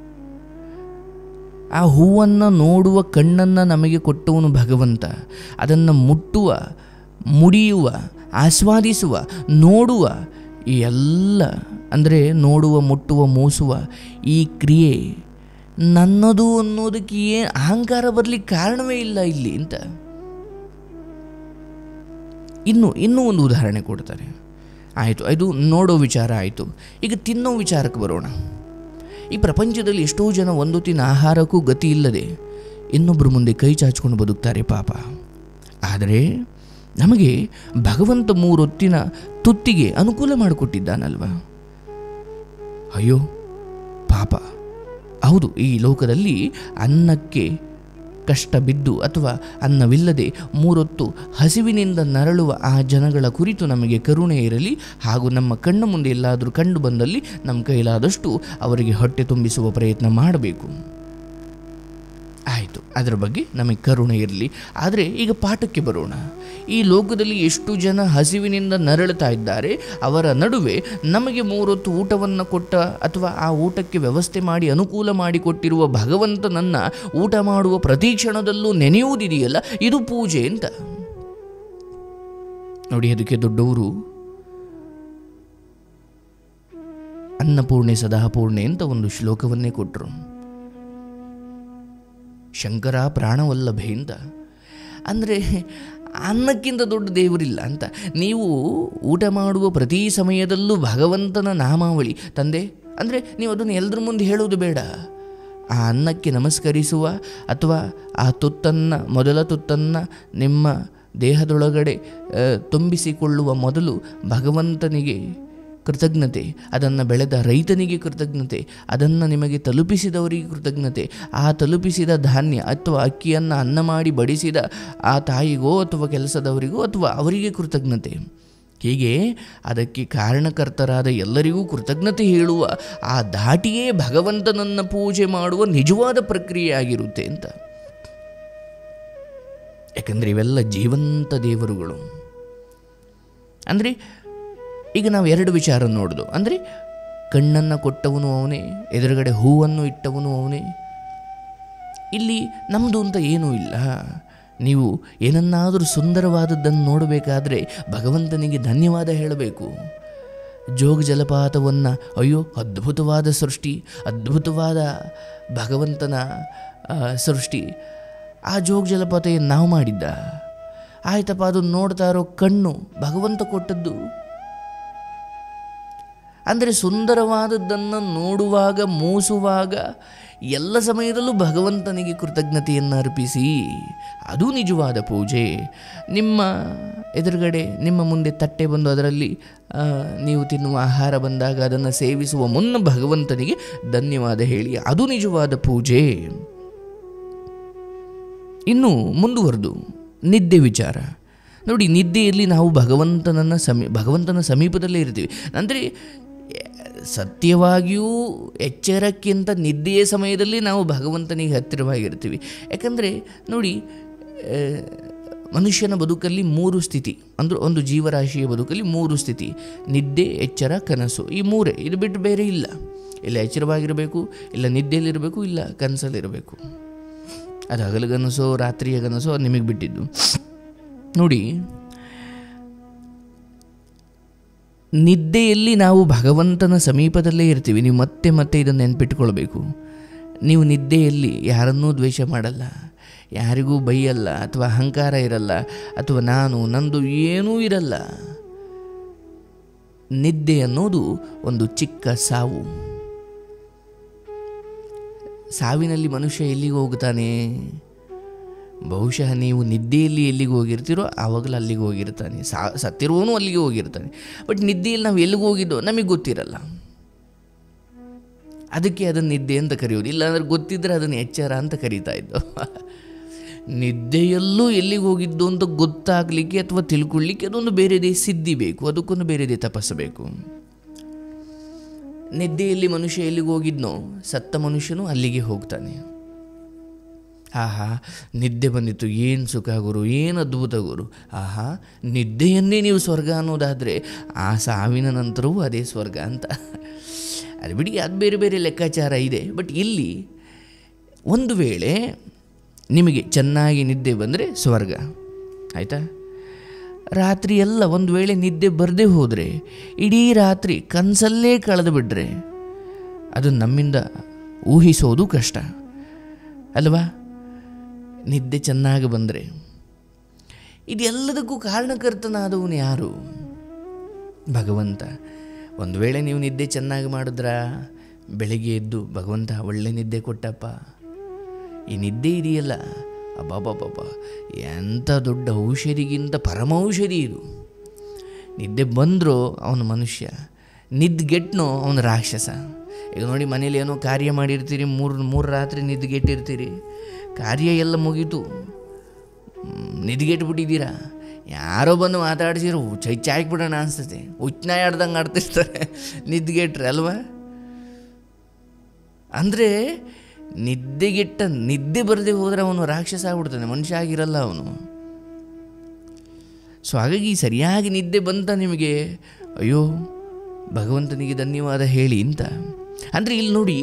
ಆ ಹೂವನ್ನು ನೋಡುವ ಕಣ್ಣನ್ನು ನಮಗೆ ಕೊಟ್ಟವನು ಭಗವಂತ ಅದನ್ನು ಮುಟ್ಟುವ ಮುಡಿಯುವ ಆಸ್ವಾದಿಸುವ ನೋಡುವ ಈ ಎಲ್ಲ ಅಂದರೆ ನೋಡುವ ಮುಟ್ಟುವ ಮೂಸುವ ಈ ಕ್ರಿಯೆ ನನ್ನದು ಅನ್ನೋದಕ್ಕೆ ಏನು ಅಹಂಕಾರ ಬರಲಿಕ್ಕೆ ಕಾರಣವೇ ಇಲ್ಲ ಇಲ್ಲಿ ಅಂತ ಇನ್ನು ಇನ್ನೂ ಒಂದು ಉದಾಹರಣೆ ಕೊಡ್ತಾರೆ ಆಯಿತು ಇದು ನೋಡೋ ವಿಚಾರ ಆಯಿತು ಈಗ ತಿನ್ನೋ ವಿಚಾರಕ್ಕೆ ಬರೋಣ ಈ ಪ್ರಪಂಚದಲ್ಲಿ ಎಷ್ಟೋ ಜನ ಒಂದು ತಿನ್ನ ಆಹಾರಕ್ಕೂ ಗತಿ ಇಲ್ಲದೆ ಇನ್ನೊಬ್ಬರ ಮುಂದೆ ಕೈ ಚಾಚ್ಕೊಂಡು ಬದುಕ್ತಾರೆ ಪಾಪ ಆದರೆ ನಮಗೆ ಭಗವಂತ ಮೂರೊತ್ತಿನ ತುತ್ತಿಗೆ ಅನುಕೂಲ ಮಾಡಿಕೊಟ್ಟಿದ್ದಾನಲ್ವ ಅಯ್ಯೋ ಪಾಪ ಹೌದು ಈ ಲೋಕದಲ್ಲಿ ಅನ್ನಕ್ಕೆ ಕಷ್ಟ ಬಿದ್ದು ಅಥವಾ ಅನ್ನವಿಲ್ಲದೆ ಮೂರೊತ್ತು ಹಸಿವಿನಿಂದ ನರಳುವ ಆ ಜನಗಳ ಕುರಿತು ನಮಗೆ ಕರುಣೆ ಇರಲಿ ಹಾಗೂ ನಮ್ಮ ಕಣ್ಣ ಮುಂದೆ ಎಲ್ಲಾದರೂ ಕಂಡು ಬಂದಲ್ಲಿ ನಮ್ಮ ಕೈಲಾದಷ್ಟು ಅವರಿಗೆ ಹೊಟ್ಟೆ ತುಂಬಿಸುವ ಪ್ರಯತ್ನ ಮಾಡಬೇಕು ಆಯಿತು ಅದರ ಬಗ್ಗೆ ನಮಗೆ ಕರುಣೆ ಇರಲಿ ಆದರೆ ಈಗ ಪಾಠಕ್ಕೆ ಬರೋಣ ಈ ಲೋಕದಲ್ಲಿ ಎಷ್ಟು ಜನ ಹಸಿವಿನಿಂದ ನರಳುತ್ತಾ ಇದ್ದಾರೆ ಅವರ ನಡುವೆ ನಮಗೆ ಮೂರೊತ್ತು ಊಟವನ್ನು ಕೊಟ್ಟ ಅಥವಾ ಆ ಊಟಕ್ಕೆ ವ್ಯವಸ್ಥೆ ಮಾಡಿ ಅನುಕೂಲ ಮಾಡಿಕೊಟ್ಟಿರುವ ಭಗವಂತನನ್ನು ಊಟ ಮಾಡುವ ಪ್ರತಿ ಕ್ಷಣದಲ್ಲೂ ನೆನೆಯುವುದಿದೆಯಲ್ಲ ಇದು ಪೂಜೆ ಅಂತ ನೋಡಿ ಅದಕ್ಕೆ ದೊಡ್ಡವರು ಅನ್ನಪೂರ್ಣೆ ಸದಾಪೂರ್ಣೆ ಅಂತ ಒಂದು ಶ್ಲೋಕವನ್ನೇ ಕೊಟ್ಟರು ಶಂಕರ ಪ್ರಾಣವಲ್ಲಭೆ ಅಂತ ಅಂದರೆ ಅನ್ನಕ್ಕಿಂತ ದೊಡ್ಡ ದೇವರಿಲ್ಲ ಅಂತ ನೀವು ಊಟ ಮಾಡುವ ಪ್ರತಿ ಸಮಯದಲ್ಲೂ ಭಗವಂತನ ನಾಮಾವಳಿ ತಂದೆ ಅಂದರೆ ನೀವು ಅದನ್ನು ಎಲ್ಲರ ಮುಂದೆ ಹೇಳೋದು ಬೇಡ ಆ ಅನ್ನಕ್ಕೆ ನಮಸ್ಕರಿಸುವ ಅಥವಾ ಆ ತುತ್ತನ್ನು ಮೊದಲ ತುತ್ತನ್ನು ನಿಮ್ಮ ದೇಹದೊಳಗಡೆ ಆ, ತುಂಬಿಸಿಕೊಳ್ಳುವ ಮೊದಲು ಭಗವಂತನಿಗೆ ಕೃತಜ್ಞತೆ ಅದನ್ನು ಬೆಳೆದ ರೈತನಿಗೆ ಕೃತಜ್ಞತೆ ಅದನ್ನು ನಿಮಗೆ ತಲುಪಿಸಿದವರಿಗೆ ಕೃತಜ್ಞತೆ ಆ ತಲುಪಿಸಿದ ಧಾನ್ಯ ಅಥವಾ ಅಕ್ಕಿಯನ್ನು ಅನ್ನ ಮಾಡಿ ಬಡಿಸಿದ ಆ ತಾಯಿಗೋ ಅಥವಾ ಕೆಲಸದವರಿಗೋ ಅಥವಾ ಅವರಿಗೆ ಕೃತಜ್ಞತೆ ಹೀಗೆ ಅದಕ್ಕೆ ಕಾರಣಕರ್ತರಾದ ಎಲ್ಲರಿಗೂ ಕೃತಜ್ಞತೆ ಹೇಳುವ ಆ ಧಾಟಿಯೇ ಭಗವಂತನನ್ನು ಪೂಜೆ ಮಾಡುವ ನಿಜವಾದ ಪ್ರಕ್ರಿಯೆ ಆಗಿರುತ್ತೆ ಅಂತ ಯಾಕಂದರೆ ಇವೆಲ್ಲ ಜೀವಂತ ದೇವರುಗಳು ಅಂದರೆ ಈಗ ನಾವು ಎರಡು ವಿಚಾರ ನೋಡೋದು ಅಂದರೆ ಕಣ್ಣನ್ನು ಕೊಟ್ಟವನು ಅವನೇ ಎದುರುಗಡೆ ಹೂವನ್ನು ಇಟ್ಟವನು ಅವನೇ ಇಲ್ಲಿ ನಮ್ಮದು ಅಂತ ಏನೂ ಇಲ್ಲ ನೀವು ಏನನ್ನಾದರೂ ಸುಂದರವಾದದ್ದನ್ನು ನೋಡಬೇಕಾದ್ರೆ ಭಗವಂತನಿಗೆ ಧನ್ಯವಾದ ಹೇಳಬೇಕು ಜೋಗ ಜಲಪಾತವನ್ನು ಅಯ್ಯೋ ಅದ್ಭುತವಾದ ಸೃಷ್ಟಿ ಅದ್ಭುತವಾದ ಭಗವಂತನ ಆ, ಸೃಷ್ಟಿ ಆ ಜೋಗ ಜಲಪಾತ ಏನು ನಾವು ಮಾಡಿದ್ದ ಆಯ್ತಪ್ಪ ಅದು ನೋಡ್ತಾ ಇರೋ ಕಣ್ಣು ಭಗವಂತ ಕೊಟ್ಟದ್ದು ಅಂದರೆ ಸುಂದರವಾದದ್ದನ್ನು ನೋಡುವಾಗ ಮೂಸುವಾಗ ಎಲ್ಲ ಸಮಯದಲ್ಲೂ ಭಗವಂತನಿಗೆ ಕೃತಜ್ಞತೆಯನ್ನು ಅರ್ಪಿಸಿ ಅದು ನಿಜವಾದ ಪೂಜೆ ನಿಮ್ಮ ಎದುರುಗಡೆ ನಿಮ್ಮ ಮುಂದೆ ತಟ್ಟೆ ಬಂದು ಅದರಲ್ಲಿ ಆ, ನೀವು ತಿನ್ನುವ ಆಹಾರ ಬಂದಾಗ ಅದನ್ನು ಸೇವಿಸುವ ಮುನ್ನ ಭಗವಂತನಿಗೆ ಧನ್ಯವಾದ ಹೇಳಿ ಅದು ನಿಜವಾದ ಪೂಜೆ ಇನ್ನು ಮುಂದುವರೆದು ನಿದ್ದೆ ವಿಚಾರ ನೋಡಿ ನಿದ್ದೆಯಲ್ಲಿ ನಾವು ಭಗವಂತನನ್ನು ಸಮೀ ಭಗವಂತನ ಸಮೀಪದಲ್ಲೇ ಇರ್ತೀವಿ ಅಂದರೆ ಸತ್ಯವಾಗಿಯೂ ಎಚ್ಚರಕ್ಕಿಂತ ನಿದ್ದೆಯ ಸಮಯದಲ್ಲಿ ನಾವು ಭಗವಂತನಿಗೆ ಹತ್ತಿರವಾಗಿರ್ತೀವಿ ಯಾಕಂದರೆ ನೋಡಿ ಆ, ಮನುಷ್ಯನ ಬದುಕಲ್ಲಿ ಮೂರು ಸ್ಥಿತಿ ಅಂದ್ರೆ ಒಂದು ಜೀವರಾಶಿಯ ಬದುಕಲ್ಲಿ ಮೂರು ಸ್ಥಿತಿ ನಿದ್ದೆ ಎಚ್ಚರ ಕನಸು ಈ ಮೂರೇ ಇದು ಬಿಟ್ಟು ಬೇರೆ ಇಲ್ಲ ಇಲ್ಲ ಎಚ್ಚರವಾಗಿರಬೇಕು ಇಲ್ಲ ನಿದ್ದೆಯಲ್ಲಿರಬೇಕು ಇಲ್ಲ ಕನಸಲ್ಲಿರಬೇಕು ಅದು ಹಗಲಗನಸೋ ರಾತ್ರಿಯ ಕನಸೋ ಅದು ನಿಮಗೆ ಬಿಟ್ಟಿದ್ದು ನೋಡಿ ನಿದ್ದೆಯಲ್ಲಿ ನಾವು ಭಗವಂತನ ಸಮೀಪದಲ್ಲೇ ಇರ್ತೀವಿ ನೀವು ಮತ್ತೆ ಮತ್ತೆ ಇದನ್ನು ನೆನ್ಪಿಟ್ಕೊಳ್ಬೇಕು ನೀವು ನಿದ್ದೆಯಲ್ಲಿ ಯಾರನ್ನೂ ದ್ವೇಷ ಮಾಡಲ್ಲ ಯಾರಿಗೂ ಬೈಯಲ್ಲ ಅಥವಾ ಅಹಂಕಾರ ಇರಲ್ಲ ಅಥವಾ ನಾನು ನಂದು ಏನೂ ಇರಲ್ಲ ನಿದ್ದೆ ಅನ್ನೋದು ಒಂದು ಚಿಕ್ಕ ಸಾವು ಸಾವಿನಲ್ಲಿ ಮನುಷ್ಯ ಎಲ್ಲಿಗೆ ಹೋಗ್ತಾನೆ ಬಹುಶಃ ನೀವು ನಿದ್ದೆಯಲ್ಲಿ ಎಲ್ಲಿಗೆ ಹೋಗಿರ್ತೀರೋ ಆವಾಗಲೂ ಅಲ್ಲಿಗೆ ಹೋಗಿರ್ತಾನೆ ಸಾ ಸತ್ತಿರುವವನು ಅಲ್ಲಿಗೆ ಹೋಗಿರ್ತಾನೆ ಬಟ್ ನಿದ್ದೆಯಲ್ಲಿ ನಾವು ಎಲ್ಲಿಗೆ ಹೋಗಿದ್ದೋ ನಮಗೆ ಗೊತ್ತಿರಲ್ಲ ಅದಕ್ಕೆ ಅದನ್ನು ನಿದ್ದೆ ಅಂತ ಕರೆಯೋದು ಇಲ್ಲಾಂದ್ರೆ ಗೊತ್ತಿದ್ದರೆ ಅದನ್ನು ಎಚ್ಚರ ಅಂತ ಕರೀತಾ ಇದ್ದು ನಿದ್ದೆಯಲ್ಲೂ ಎಲ್ಲಿಗೆ ಹೋಗಿದ್ದು ಅಂತ ಗೊತ್ತಾಗಲಿಕ್ಕೆ ಅಥವಾ ತಿಳ್ಕೊಳ್ಳಿಕ್ಕೆ ಅದೊಂದು ಬೇರೆದೇ ಸಿದ್ಧಿ ಬೇಕು ಅದಕ್ಕೊಂದು ಬೇರೆದೇ ತಪಸ್ಸಬೇಕು ನಿದ್ದೆಯಲ್ಲಿ ಮನುಷ್ಯ ಎಲ್ಲಿಗೆ ಹೋಗಿದ್ನೋ ಸತ್ತ ಮನುಷ್ಯನು ಅಲ್ಲಿಗೆ ಹೋಗ್ತಾನೆ ಆಹಾ ನಿದ್ದೆ ಬಂದಿತ್ತು ಏನು ಸುಖ ಗುರು ಏನು ಅದ್ಭುತ ಗುರು ಆಹಾ ನಿದ್ದೆಯನ್ನೇ ನೀವು ಸ್ವರ್ಗ ಅನ್ನೋದಾದರೆ ಆ ಸಾವಿನ ನಂತರವೂ ಅದೇ ಸ್ವರ್ಗ ಅಂತ ಅದು ಬಿಡಿ ಅದು ಬೇರೆ ಬೇರೆ ಲೆಕ್ಕಾಚಾರ ಇದೆ ಬಟ್ ಇಲ್ಲಿ ಒಂದು ವೇಳೆ ನಿಮಗೆ ಚೆನ್ನಾಗಿ ನಿದ್ದೆ ಬಂದರೆ ಸ್ವರ್ಗ ಆಯಿತಾ ರಾತ್ರಿ ಎಲ್ಲ ಒಂದು ವೇಳೆ ನಿದ್ದೆ ಬರದೇ ಹೋದರೆ ಇಡೀ ರಾತ್ರಿ ಕನಸಲ್ಲೇ ಕಳೆದು ಬಿಡ್ರೆ ಅದು ನಮ್ಮಿಂದ ಊಹಿಸೋದು ಕಷ್ಟ ಅಲ್ವಾ ನಿದ್ದೆ ಚೆನ್ನಾಗಿ ಬಂದರೆ ಇದೆಲ್ಲದಕ್ಕೂ ಕಾರಣಕರ್ತನಾದವನು ಯಾರು ಭಗವಂತ ಒಂದು ವೇಳೆ ನೀವು ನಿದ್ದೆ ಚೆನ್ನಾಗಿ ಮಾಡಿದ್ರಾ ಬೆಳಿಗ್ಗೆ ಎದ್ದು ಭಗವಂತ ಒಳ್ಳೆ ನಿದ್ದೆ ಕೊಟ್ಟಪ್ಪ ಈ ನಿದ್ದೆ ಇದೆಯಲ್ಲ ಅಬ್ಬಾಬಾಬಾಬ ಎಂಥ ದೊಡ್ಡ ಔಷಧಿಗಿಂತ ಪರಮ ಔಷಧಿ ಇದು ನಿದ್ದೆ ಬಂದರೂ ಅವನು ಮನುಷ್ಯ ನಿದ್ಗೆಟ್ನೋ ಅವನು ರಾಕ್ಷಸ ಈಗ ನೋಡಿ ಮನೇಲಿ ಏನೋ ಕಾರ್ಯ ಮಾಡಿರ್ತೀರಿ ಮೂರು ಮೂರು ರಾತ್ರಿ ನಿದ್ಗೆಟ್ಟಿರ್ತೀರಿ ಕಾರ್ಯ ಎಲ್ಲ ಮುಗೀತು ನಿದ್ಗೆಟ್ಬಿಟ್ಟಿದ್ದೀರಾ ಯಾರೋ ಬಂದು ಮಾತಾಡ್ಸಿರೋ ಚೈ ಚಾಯ್ಬಿಡೋಣ ಅನಿಸ್ತದೆ ಉಚ್ಚನಾಯ ಆಡ್ದಂಗೆ ಆಡ್ತಿರ್ತಾರೆ ನಿದ್ಗೆಟ್ರೆ ಅಲ್ವಾ ಅಂದರೆ ನಿದ್ದೆಗೆಟ್ಟ ನಿದ್ದೆ ಬರದೆ ಹೋದರೆ ಅವನು ರಾಕ್ಷಸ ಆಗ್ಬಿಡ್ತಾನೆ ಮನುಷ್ಯ ಆಗಿರಲ್ಲ ಅವನು ಸೊ ಹಾಗಾಗಿ ಸರಿಯಾಗಿ ನಿದ್ದೆ ಬಂತ ನಿಮಗೆ ಅಯ್ಯೋ ಭಗವಂತನಿಗೆ ಧನ್ಯವಾದ ಹೇಳಿ ಅಂತ ಅಂದರೆ ಇಲ್ಲಿ ನೋಡಿ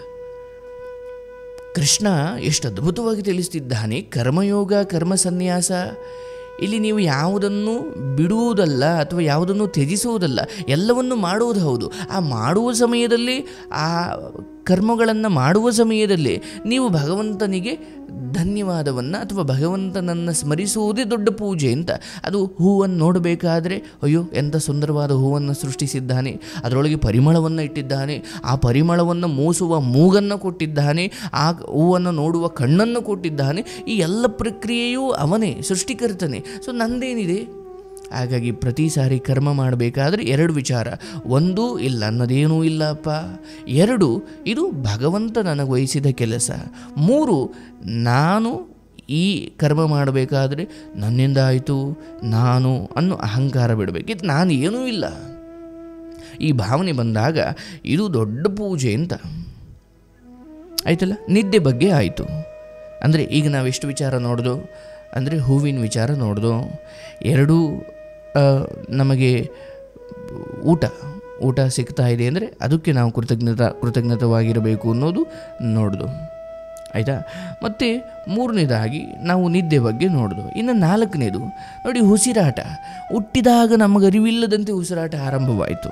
ಕೃಷ್ಣ ಎಷ್ಟು ಅದ್ಭುತವಾಗಿ ತಿಳಿಸ್ತಿದ್ದಾನೆ ಕರ್ಮಯೋಗ ಕರ್ಮ ಸನ್ಯಾಸ ಇಲ್ಲಿ ನೀವು ಯಾವುದನ್ನು ಬಿಡುವುದಲ್ಲ ಅಥವಾ ಯಾವುದನ್ನು ತ್ಯಜಿಸುವುದಲ್ಲ ಎಲ್ಲವನ್ನು ಮಾಡುವುದು ಹೌದು ಆ ಮಾಡುವ ಸಮಯದಲ್ಲಿ ಆ ಕರ್ಮಗಳನ್ನು ಮಾಡುವ ಸಮಯದಲ್ಲಿ ನೀವು ಭಗವಂತನಿಗೆ ಧನ್ಯವಾದವನ್ನು ಅಥವಾ ಭಗವಂತನನ್ನು ಸ್ಮರಿಸುವುದೇ ದೊಡ್ಡ ಪೂಜೆ ಅಂತ ಅದು ಹೂವನ್ನು ನೋಡಬೇಕಾದ್ರೆ ಅಯ್ಯೋ ಎಂಥ ಸುಂದರವಾದ ಹೂವನ್ನು ಸೃಷ್ಟಿಸಿದ್ದಾನೆ ಅದರೊಳಗೆ ಪರಿಮಳವನ್ನು ಇಟ್ಟಿದ್ದಾನೆ ಆ ಪರಿಮಳವನ್ನು ಮೂಸುವ ಮೂಗನ್ನು ಕೊಟ್ಟಿದ್ದಾನೆ ಆ ಹೂವನ್ನು ನೋಡುವ ಕಣ್ಣನ್ನು ಕೊಟ್ಟಿದ್ದಾನೆ ಈ ಎಲ್ಲ ಪ್ರಕ್ರಿಯೆಯೂ ಅವನೇ ಸೃಷ್ಟಿಕರ್ತನೆ ಸೊ ನಂದೇನಿದೆ ಹಾಗಾಗಿ ಪ್ರತಿ ಸಾರಿ ಕರ್ಮ ಮಾಡಬೇಕಾದ್ರೆ ಎರಡು ವಿಚಾರ ಒಂದು ಇಲ್ಲ ಅನ್ನೋದೇನೂ ಇಲ್ಲಪ್ಪ ಎರಡು ಇದು ಭಗವಂತ ನನಗೆ ವಹಿಸಿದ ಕೆಲಸ ಮೂರು ನಾನು ಈ ಕರ್ಮ ಮಾಡಬೇಕಾದ್ರೆ ನನ್ನಿಂದ ಆಯಿತು ನಾನು ಅನ್ನೋ ಅಹಂಕಾರ ಬಿಡಬೇಕು ಇದು ನಾನು ಏನೂ ಇಲ್ಲ ಈ ಭಾವನೆ ಬಂದಾಗ ಇದು ದೊಡ್ಡ ಪೂಜೆ ಅಂತ ಆಯ್ತಲ್ಲ ನಿದ್ದೆ ಬಗ್ಗೆ ಆಯಿತು ಅಂದರೆ ಈಗ ನಾವು ಎಷ್ಟು ವಿಚಾರ ನೋಡ್ದು ಅಂದರೆ ಹೂವಿನ ವಿಚಾರ ನೋಡ್ದು ಎರಡೂ ಆ, ನಮಗೆ ಊಟ ಊಟ ಸಿಗ್ತಾ ಇದೆ ಅಂದರೆ ಅದಕ್ಕೆ ನಾವು ಕೃತಜ್ಞತ ಕೃತಜ್ಞತವಾಗಿರಬೇಕು ಅನ್ನೋದು ನೋಡ್ದು ಆಯಿತಾ ಮತ್ತು ಮೂರನೇದಾಗಿ ನಾವು ನಿದ್ದೆ ಬಗ್ಗೆ ನೋಡ್ದು ಇನ್ನು ನಾಲ್ಕನೇದು ನೋಡಿ ಉಸಿರಾಟ ಹುಟ್ಟಿದಾಗ ನಮಗರಿವಿಲ್ಲದಂತೆ ಉಸಿರಾಟ ಆರಂಭವಾಯಿತು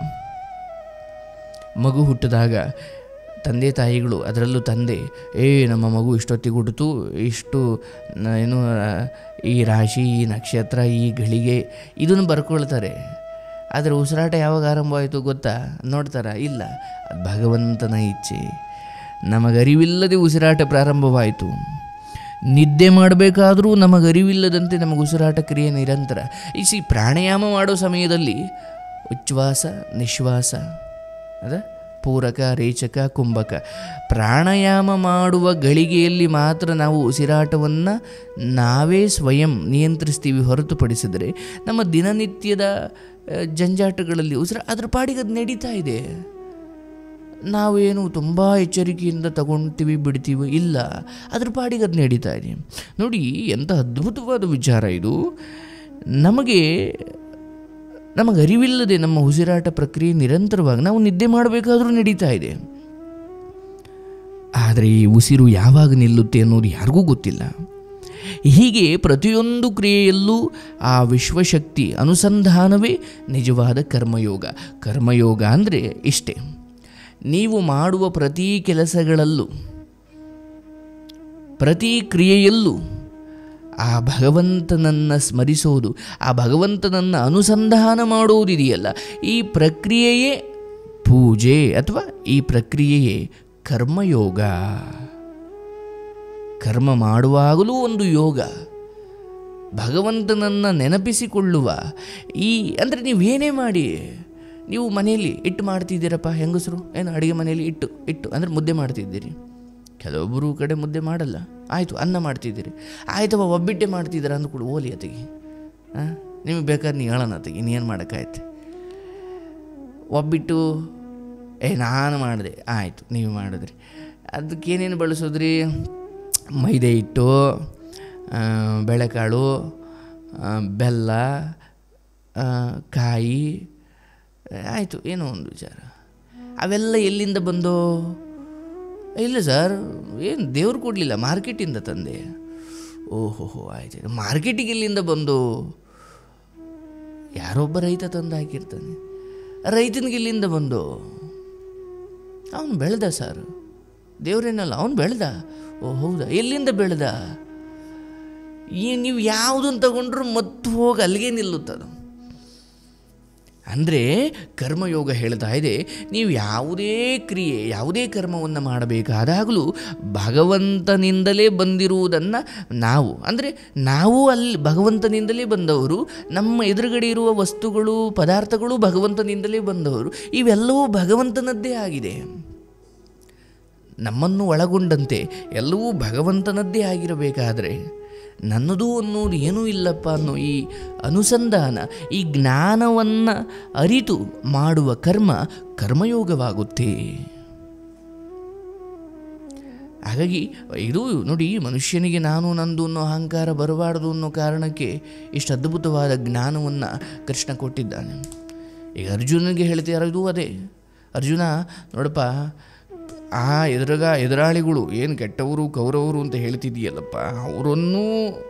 ಮಗು ಹುಟ್ಟಿದಾಗ ತಂದೆ ತಾಯಿಗಳು ಅದರಲ್ಲೂ ತಂದೆ ಏ ನಮ್ಮ ಮಗು ಇಷ್ಟೊತ್ತಿಗೆ ಹುಟ್ಟಿತು ಇಷ್ಟು ನ- ಏನು ಆ, ಈ ರಾಶಿ ಈ ನಕ್ಷತ್ರ ಈ ಗಳಿಗೆ ಇದನ್ನು ಬರ್ಕೊಳ್ತಾರೆ ಆದರೆ ಉಸಿರಾಟ ಯಾವಾಗ ಆರಂಭವಾಯಿತು ಗೊತ್ತಾ ನೋಡ್ತಾರ ಇಲ್ಲ ಅದು ಭಗವಂತನ ಇಚ್ಛೆ ನಮಗರಿವಿಲ್ಲದೆ ಉಸಿರಾಟ ಪ್ರಾರಂಭವಾಯಿತು ನಿದ್ದೆ ಮಾಡಬೇಕಾದರೂ ನಮಗರಿವಿಲ್ಲದಂತೆ ನಮಗೆ ಉಸಿರಾಟ ಕ್ರಿಯೆ ನಿರಂತರ ಈ ಸಿ ಪ್ರಾಣಾಯಾಮ ಮಾಡೋ ಸಮಯದಲ್ಲಿ ಉಚ್ಛ್ವಾಸ ನಿಶ್ವಾಸ ಅದ ಪೂರಕ ರೇಚಕ ಕುಂಭಕ ಪ್ರಾಣಾಯಾಮ ಮಾಡುವ ಗಳಿಗೆಯಲ್ಲಿ ಮಾತ್ರ ನಾವು ಉಸಿರಾಟವನ್ನು ನಾವೇ ಸ್ವಯಂ ನಿಯಂತ್ರಿಸ್ತೀವಿ ಹೊರತುಪಡಿಸಿದರೆ ನಮ್ಮ ದಿನನಿತ್ಯದ ಆ, ಜಂಜಾಟಗಳಲ್ಲಿ ಉಸಿರ ಅದ್ರ ಪಾಡಿಗೆ ಅದು ನಡೀತಾ ಇದೆ ನಾವೇನು ತುಂಬ ಎಚ್ಚರಿಕೆಯಿಂದ ತಗೊಳ್ತೀವಿ ಬಿಡ್ತೀವಿ ಇಲ್ಲ ಅದ್ರ ಪಾಡಿಗೆ ಅದು ನಡೀತಾ ಇದೆ ನೋಡಿ ಎಂಥ ಅದ್ಭುತವಾದ ವಿಚಾರ ಇದು ನಮಗೆ ನಮಗೆ ಅರಿವಿಲ್ಲದೆ ನಮ್ಮ ಉಸಿರಾಟ ಪ್ರಕ್ರಿಯೆ ನಿರಂತರವಾಗಿ ನಾವು ನಿದ್ದೆ ಮಾಡಬೇಕಾದ್ರೂ ನಡೀತಾ ಇದೆ ಆದರೆ ಈ ಉಸಿರು ಯಾವಾಗ ನಿಲ್ಲುತ್ತೆ ಅನ್ನೋದು ಯಾರಿಗೂ ಗೊತ್ತಿಲ್ಲ ಹೀಗೆ ಪ್ರತಿಯೊಂದು ಕ್ರಿಯೆಯಲ್ಲೂ ಆ ವಿಶ್ವಶಕ್ತಿ ಅನುಸಂಧಾನವೇ ನಿಜವಾದ ಕರ್ಮಯೋಗ ಕರ್ಮಯೋಗ ಅಂದರೆ ಇಷ್ಟೇ ನೀವು ಮಾಡುವ ಪ್ರತಿ ಕೆಲಸಗಳಲ್ಲೂ ಪ್ರತಿ ಕ್ರಿಯೆಯಲ್ಲೂ ಆ ಭಗವಂತನನ್ನು ಸ್ಮರಿಸೋದು ಆ ಭಗವಂತನನ್ನು ಅನುಸಂಧಾನ ಮಾಡೋದಿದೆಯಲ್ಲ ಈ ಪ್ರಕ್ರಿಯೆಯೇ ಪೂಜೆ ಅಥವಾ ಈ ಪ್ರಕ್ರಿಯೆಯೇ ಕರ್ಮಯೋಗ ಕರ್ಮ ಮಾಡುವಾಗಲೂ ಒಂದು ಯೋಗ ಭಗವಂತನನ್ನು ನೆನಪಿಸಿಕೊಳ್ಳುವ ಈ ಅಂದರೆ ನೀವೇನೇ ಮಾಡಿ ನೀವು ಮನೆಯಲ್ಲಿ ಇಟ್ಟು ಮಾಡ್ತಿದ್ದೀರಪ್ಪ ಹೆಂಗಸರು ಏನು ಅಡುಗೆ ಮನೆಯಲ್ಲಿ ಇಟ್ಟು ಇಟ್ಟು ಅಂದರೆ ಮುದ್ದೆ ಮಾಡ್ತಿದ್ದೀರಿ ಕೆಲವೊಬ್ಬರು ಕಡೆ ಮುದ್ದೆ ಮಾಡಲ್ಲ ಆಯಿತು ಅನ್ನ ಮಾಡ್ತಿದ್ದೀರಿ ಆಯ್ತವ ಒಬ್ಬಿಟ್ಟೆ ಮಾಡ್ತಿದ್ದೀರ ಅಂದ್ಕೊಡು ಓಲಿ ಅತಿಗೆ ಹಾಂ ನಿಮಗೆ ಬೇಕಾದ್ರೆ ನೀವು ಹೇಳೋಣ ಅತಿಗೆ ಇನ್ನೇನು ಮಾಡೋಕ್ಕಾಯ್ತು ಒಬ್ಬಿಟ್ಟು ಏ ನಾನು ಮಾಡಿದೆ ಆಯಿತು ನೀವು ಮಾಡಿದ್ರಿ ಅದಕ್ಕೇನೇನು ಬಳಸೋದ್ರಿ ಮೈದೆ ಹಿಟ್ಟು ಆ, ಬೇಳೆಕಾಳು ಆ, ಬೆಲ್ಲ ಆ, ಕಾಯಿ ಆಯಿತು ಏನೋ ಒಂದು ವಿಚಾರ ಅವೆಲ್ಲ ಎಲ್ಲಿಂದ ಬಂದೋ ಇಲ್ಲ ಸರ್ ಏನು ದೇವ್ರು ಕೊಡಲಿಲ್ಲ ಮಾರ್ಕೆಟಿಂದ ತಂದೆ ಓಹೋ ಹೋ ಆಯ್ತು ಮಾರ್ಕೆಟಿಗೆ ಎಲ್ಲಿಂದ ಬಂದು ಯಾರೊಬ್ಬ ರೈತ ತಂದು ಹಾಕಿರ್ತಾನೆ ರೈತನಿಗೆ ಇಲ್ಲಿಂದ ಬಂದು ಅವನು ಬೆಳೆದ ಸರ್ ದೇವ್ರೇನಲ್ಲ ಅವನು ಬೆಳೆದ ಓ ಹೌದಾ ಎಲ್ಲಿಂದ ಬೆಳೆದ ಈ ನೀವು ಯಾವುದನ್ನು ತಗೊಂಡ್ರು ಮತ್ತು ಹೋಗಿ ಅಲ್ಲಿಗೆ ನಿಲ್ಲುತ್ತದು ಅಂದರೆ ಕರ್ಮಯೋಗ ಹೇಳ್ತಾ ಇದೆ ನೀವು ಯಾವುದೇ ಕ್ರಿಯೆ ಯಾವುದೇ ಕರ್ಮವನ್ನು ಮಾಡಬೇಕಾದಾಗಲೂ ಭಗವಂತನಿಂದಲೇ ಬಂದಿರುವುದನ್ನು ನಾವು ಅಂದರೆ ನಾವು ಅಲ್ಲಿ ಭಗವಂತನಿಂದಲೇ ಬಂದವರು ನಮ್ಮ ಎದುರುಗಡೆ ಇರುವ ವಸ್ತುಗಳು ಪದಾರ್ಥಗಳು ಭಗವಂತನಿಂದಲೇ ಬಂದವರು ಇವೆಲ್ಲವೂ ಭಗವಂತನದ್ದೇ ಆಗಿದೆ ನಮ್ಮನ್ನು ಒಳಗೊಂಡಂತೆ ಎಲ್ಲವೂ ಭಗವಂತನದ್ದೇ ಆಗಿರಬೇಕಾದರೆ ನನ್ನದು ಅನ್ನೋದು ಏನೂ ಇಲ್ಲಪ್ಪ ಅನ್ನೋ ಈ ಅನುಸಂಧಾನ ಈ ಜ್ಞಾನವನ್ನು ಅರಿತು ಮಾಡುವ ಕರ್ಮ ಕರ್ಮಯೋಗವಾಗುತ್ತೆ ಹಾಗಾಗಿ ಇದು ನೋಡಿ ಮನುಷ್ಯನಿಗೆ ನಾನು ನಂದು ಅನ್ನೋ ಅಹಂಕಾರ ಬರಬಾರ್ದು ಅನ್ನೋ ಕಾರಣಕ್ಕೆ ಇಷ್ಟು ಅದ್ಭುತವಾದ ಜ್ಞಾನವನ್ನು ಕೃಷ್ಣ ಕೊಟ್ಟಿದ್ದಾನೆ ಈಗ ಅರ್ಜುನನಿಗೆ ಹೇಳ್ತಿರೋ ಇದು ಅದೇ ಅರ್ಜುನ ನೋಡಪ್ಪ ಆ ಎದುರಗ ಎದುರಾಳಿಗಳು ಏನು ಕೆಟ್ಟವರು ಕೌರವರು ಅಂತ ಹೇಳ್ತಿದ್ದೀಯಲ್ಲಪ್ಪ ಅವರನ್ನೂ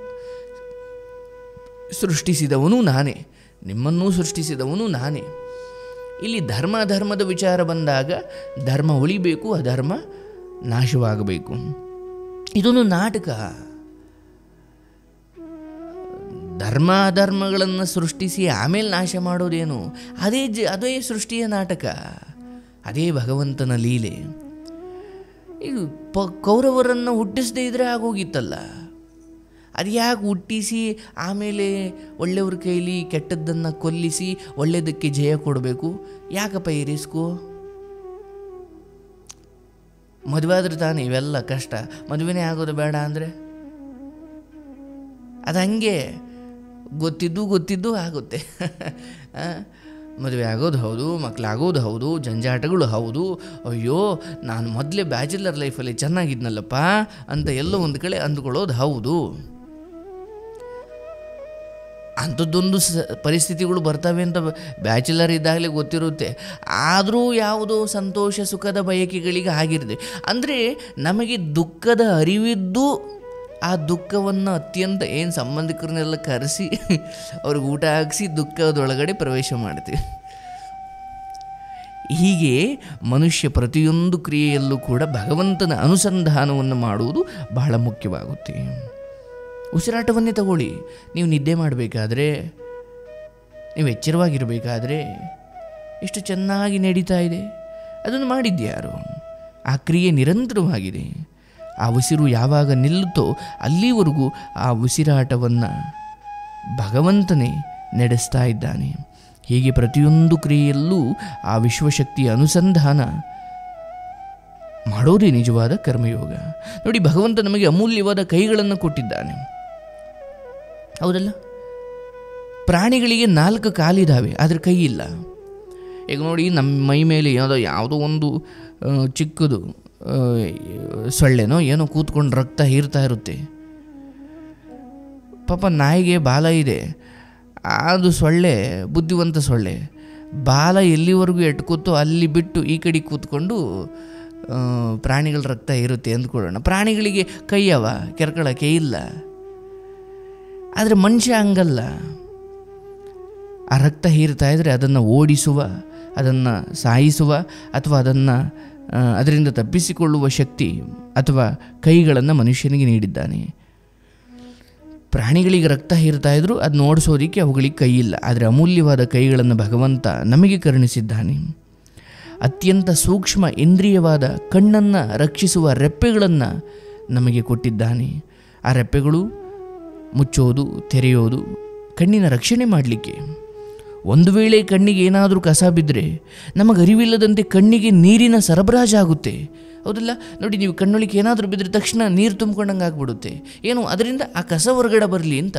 ಸೃಷ್ಟಿಸಿದವನು ನಾನೇ ನಿಮ್ಮನ್ನೂ ಸೃಷ್ಟಿಸಿದವನು ನಾನೇ ಇಲ್ಲಿ ಧರ್ಮ ಧರ್ಮದ ವಿಚಾರ ಬಂದಾಗ ಧರ್ಮ ಉಳಿಬೇಕು ಅಧರ್ಮ ನಾಶವಾಗಬೇಕು ಇದೊಂದು ನಾಟಕ ಧರ್ಮ ಅಧರ್ಮಗಳನ್ನು ಸೃಷ್ಟಿಸಿ ಆಮೇಲೆ ನಾಶ ಮಾಡೋದೇನು ಅದೇ ಜ ಅದೇ ಸೃಷ್ಟಿಯ ನಾಟಕ ಅದೇ ಭಗವಂತನ ಲೀಲೆ ಇದು ಪ ಕೌರವರನ್ನು ಹುಟ್ಟಿಸದೇ ಇದ್ರೆ ಆಗೋಗಿತ್ತಲ್ಲ ಅದು ಯಾಕೆ ಹುಟ್ಟಿಸಿ ಆಮೇಲೆ ಒಳ್ಳೆಯವ್ರ ಕೈಲಿ ಕೆಟ್ಟದ್ದನ್ನು ಕೊಲ್ಲಿಸಿ ಒಳ್ಳೆಯದಕ್ಕೆ ಜಯ ಕೊಡಬೇಕು ಯಾಕಪ್ಪ ಈ ರಿಸ್ಕು ಮದುವೆ ಆದ್ರೆ ತಾನೇ ಇವೆಲ್ಲ ಕಷ್ಟ ಮದುವೆನೇ ಆಗೋದು ಬೇಡ ಅಂದರೆ ಅದು ಹಂಗೆ ಗೊತ್ತಿದ್ದು ಗೊತ್ತಿದ್ದು ಆಗುತ್ತೆ ಆ, ಮದುವೆ ಆಗೋದು ಹೌದು ಮಕ್ಕಳಾಗೋದು ಹೌದು ಜಂಜಾಟಗಳು ಹೌದು ಅಯ್ಯೋ ನಾನು ಮೊದಲೇ ಬ್ಯಾಚುಲರ್ ಲೈಫಲ್ಲಿ ಚೆನ್ನಾಗಿದ್ನಲ್ಲಪ್ಪ ಅಂತ ಎಲ್ಲೋ ಒಂದು ಕಡೆ ಅಂದ್ಕೊಳ್ಳೋದು ಹೌದು ಅಂಥದ್ದೊಂದು ಸ ಪರಿಸ್ಥಿತಿಗಳು ಬರ್ತವೆ ಅಂತ ಬ್ಯಾಚುಲರ್ ಇದ್ದಾಗಲೇ ಗೊತ್ತಿರುತ್ತೆ ಆದರೂ ಯಾವುದೋ ಸಂತೋಷ ಸುಖದ ಬಯಕೆಗಳಿಗೆ ಆಗಿರುತ್ತೆ ಅಂದರೆ ನಮಗೆ ದುಃಖದ ಅರಿವಿದ್ದು ಆ ದುಃಖವನ್ನು ಅತ್ಯಂತ ಏನು ಸಂಬಂಧಿಕರನ್ನೆಲ್ಲ ಕರೆಸಿ ಅವ್ರಿಗೆ ಊಟ ಹಾಕಿಸಿ ದುಃಖದೊಳಗಡೆ ಪ್ರವೇಶ ಮಾಡ್ತೀವಿ ಹೀಗೆ ಮನುಷ್ಯ ಪ್ರತಿಯೊಂದು ಕ್ರಿಯೆಯಲ್ಲೂ ಕೂಡ ಭಗವಂತನ ಅನುಸಂಧಾನವನ್ನು ಮಾಡುವುದು ಬಹಳ ಮುಖ್ಯವಾಗುತ್ತೆ ಉಸಿರಾಟವನ್ನೇ ತಗೊಳ್ಳಿ ನೀವು ನಿದ್ದೆ ಮಾಡಬೇಕಾದ್ರೆ ನೀವು ಎಚ್ಚರವಾಗಿರಬೇಕಾದ್ರೆ ಎಷ್ಟು ಚೆನ್ನಾಗಿ ನಡೀತಾ ಇದೆ ಅದನ್ನು ಮಾಡಿದ್ಯಾರು ಆ ಕ್ರಿಯೆ ನಿರಂತರವಾಗಿದೆ ಆ ಉಸಿರು ಯಾವಾಗ ನಿಲ್ಲುತ್ತೋ ಅಲ್ಲಿವರೆಗೂ ಆ ಉಸಿರಾಟವನ್ನು ಭಗವಂತನೇ ನಡೆಸ್ತಾ ಇದ್ದಾನೆ ಹೀಗೆ ಪ್ರತಿಯೊಂದು ಕ್ರಿಯೆಯಲ್ಲೂ ಆ ವಿಶ್ವಶಕ್ತಿಯ ಅನುಸಂಧಾನ ಮಾಡೋದೇ ನಿಜವಾದ ಕರ್ಮಯೋಗ ನೋಡಿ ಭಗವಂತ ನಮಗೆ ಅಮೂಲ್ಯವಾದ ಕೈಗಳನ್ನು ಕೊಟ್ಟಿದ್ದಾನೆ ಹೌದಲ್ಲ ಪ್ರಾಣಿಗಳಿಗೆ ನಾಲ್ಕು ಕಾಲಿದ್ದಾವೆ ಆದರೆ ಕೈ ಇಲ್ಲ ಈಗ ನೋಡಿ ನಮ್ಮ ಮೈ ಮೇಲೆ ಯಾವುದೋ ಯಾವುದೋ ಒಂದು ಆ, ಚಿಕ್ಕದು ಆ, ಸೊಳ್ಳೆನೋ ಏನೋ ಕೂತ್ಕೊಂಡು ರಕ್ತ ಹೀರ್ತಾ ಇರುತ್ತೆ ಪಾಪ ನಾಯಿಗೆ ಬಾಲ ಇದೆ ಅದು ಸೊಳ್ಳೆ ಬುದ್ಧಿವಂತ ಸೊಳ್ಳೆ ಬಾಲ ಎಲ್ಲಿವರೆಗೂ ಎಟ್ಕೂತೋ ಅಲ್ಲಿ ಬಿಟ್ಟು ಈ ಕಡೆ ಕೂತ್ಕೊಂಡು ಆ, ಪ್ರಾಣಿಗಳ ರಕ್ತ ಇರುತ್ತೆ ಅಂದ್ಕೊಳ್ಳೋಣ ಪ್ರಾಣಿಗಳಿಗೆ ಕೈಯವ ಕೆರ್ಕೊಳ್ಳೋಕ್ಕೆ ಇಲ್ಲ ಆದರೆ ಮನುಷ್ಯ ಹಂಗಲ್ಲ ಆ ರಕ್ತ ಹೀರ್ತಾ ಇದ್ದರೆ ಅದನ್ನು ಓಡಿಸುವ ಅದನ್ನು ಸಾಯಿಸುವ ಅಥವಾ ಅದನ್ನು ಆ, ಅದರಿಂದ ತಪ್ಪಿಸಿಕೊಳ್ಳುವ ಶಕ್ತಿ ಅಥವಾ ಕೈಗಳನ್ನು ಮನುಷ್ಯನಿಗೆ ನೀಡಿದ್ದಾನೆ ಪ್ರಾಣಿಗಳಿಗೆ ರಕ್ತ ಹೀರ್ತಾ ಇದ್ದರೂ ಅದನ್ನ ಓಡಿಸೋದಕ್ಕೆ ಅವುಗಳಿಗೆ ಕೈ ಇಲ್ಲ ಆದರೆ ಅಮೂಲ್ಯವಾದ ಕೈಗಳನ್ನು ಭಗವಂತ ನಮಗೆ ಕರುಣಿಸಿದ್ದಾನೆ ಅತ್ಯಂತ ಸೂಕ್ಷ್ಮ ಇಂದ್ರಿಯವಾದ ಕಣ್ಣನ್ನು ರಕ್ಷಿಸುವ ರೆಪ್ಪೆಗಳನ್ನು ನಮಗೆ ಕೊಟ್ಟಿದ್ದಾನೆ ಆ ರೆಪ್ಪೆಗಳು ಮುಚ್ಚೋದು ತೆರೆಯೋದು ಕಣ್ಣಿನ ರಕ್ಷಣೆ ಮಾಡಲಿಕ್ಕೆ ಒಂದು ವೇಳೆ ಕಣ್ಣಿಗೆ ಏನಾದರೂ ಕಸ ಬಿದ್ದರೆ ನಮಗೆ ಅರಿವಿಲ್ಲದಂತೆ ಕಣ್ಣಿಗೆ ನೀರಿನ ಸರಬರಾಜಾಗುತ್ತೆ ಹೌದಲ್ಲ ನೋಡಿ ನೀವು ಕಣ್ಣೊಳಿಗೆ ಏನಾದರೂ ಬಿದ್ದರೆ ತಕ್ಷಣ ನೀರು ತುಂಬ್ಕೊಂಡಂಗೆ ಆಗ್ಬಿಡುತ್ತೆ ಏನು ಅದರಿಂದ ಆ ಕಸ ಹೊರಗಡೆ ಬರಲಿ ಅಂತ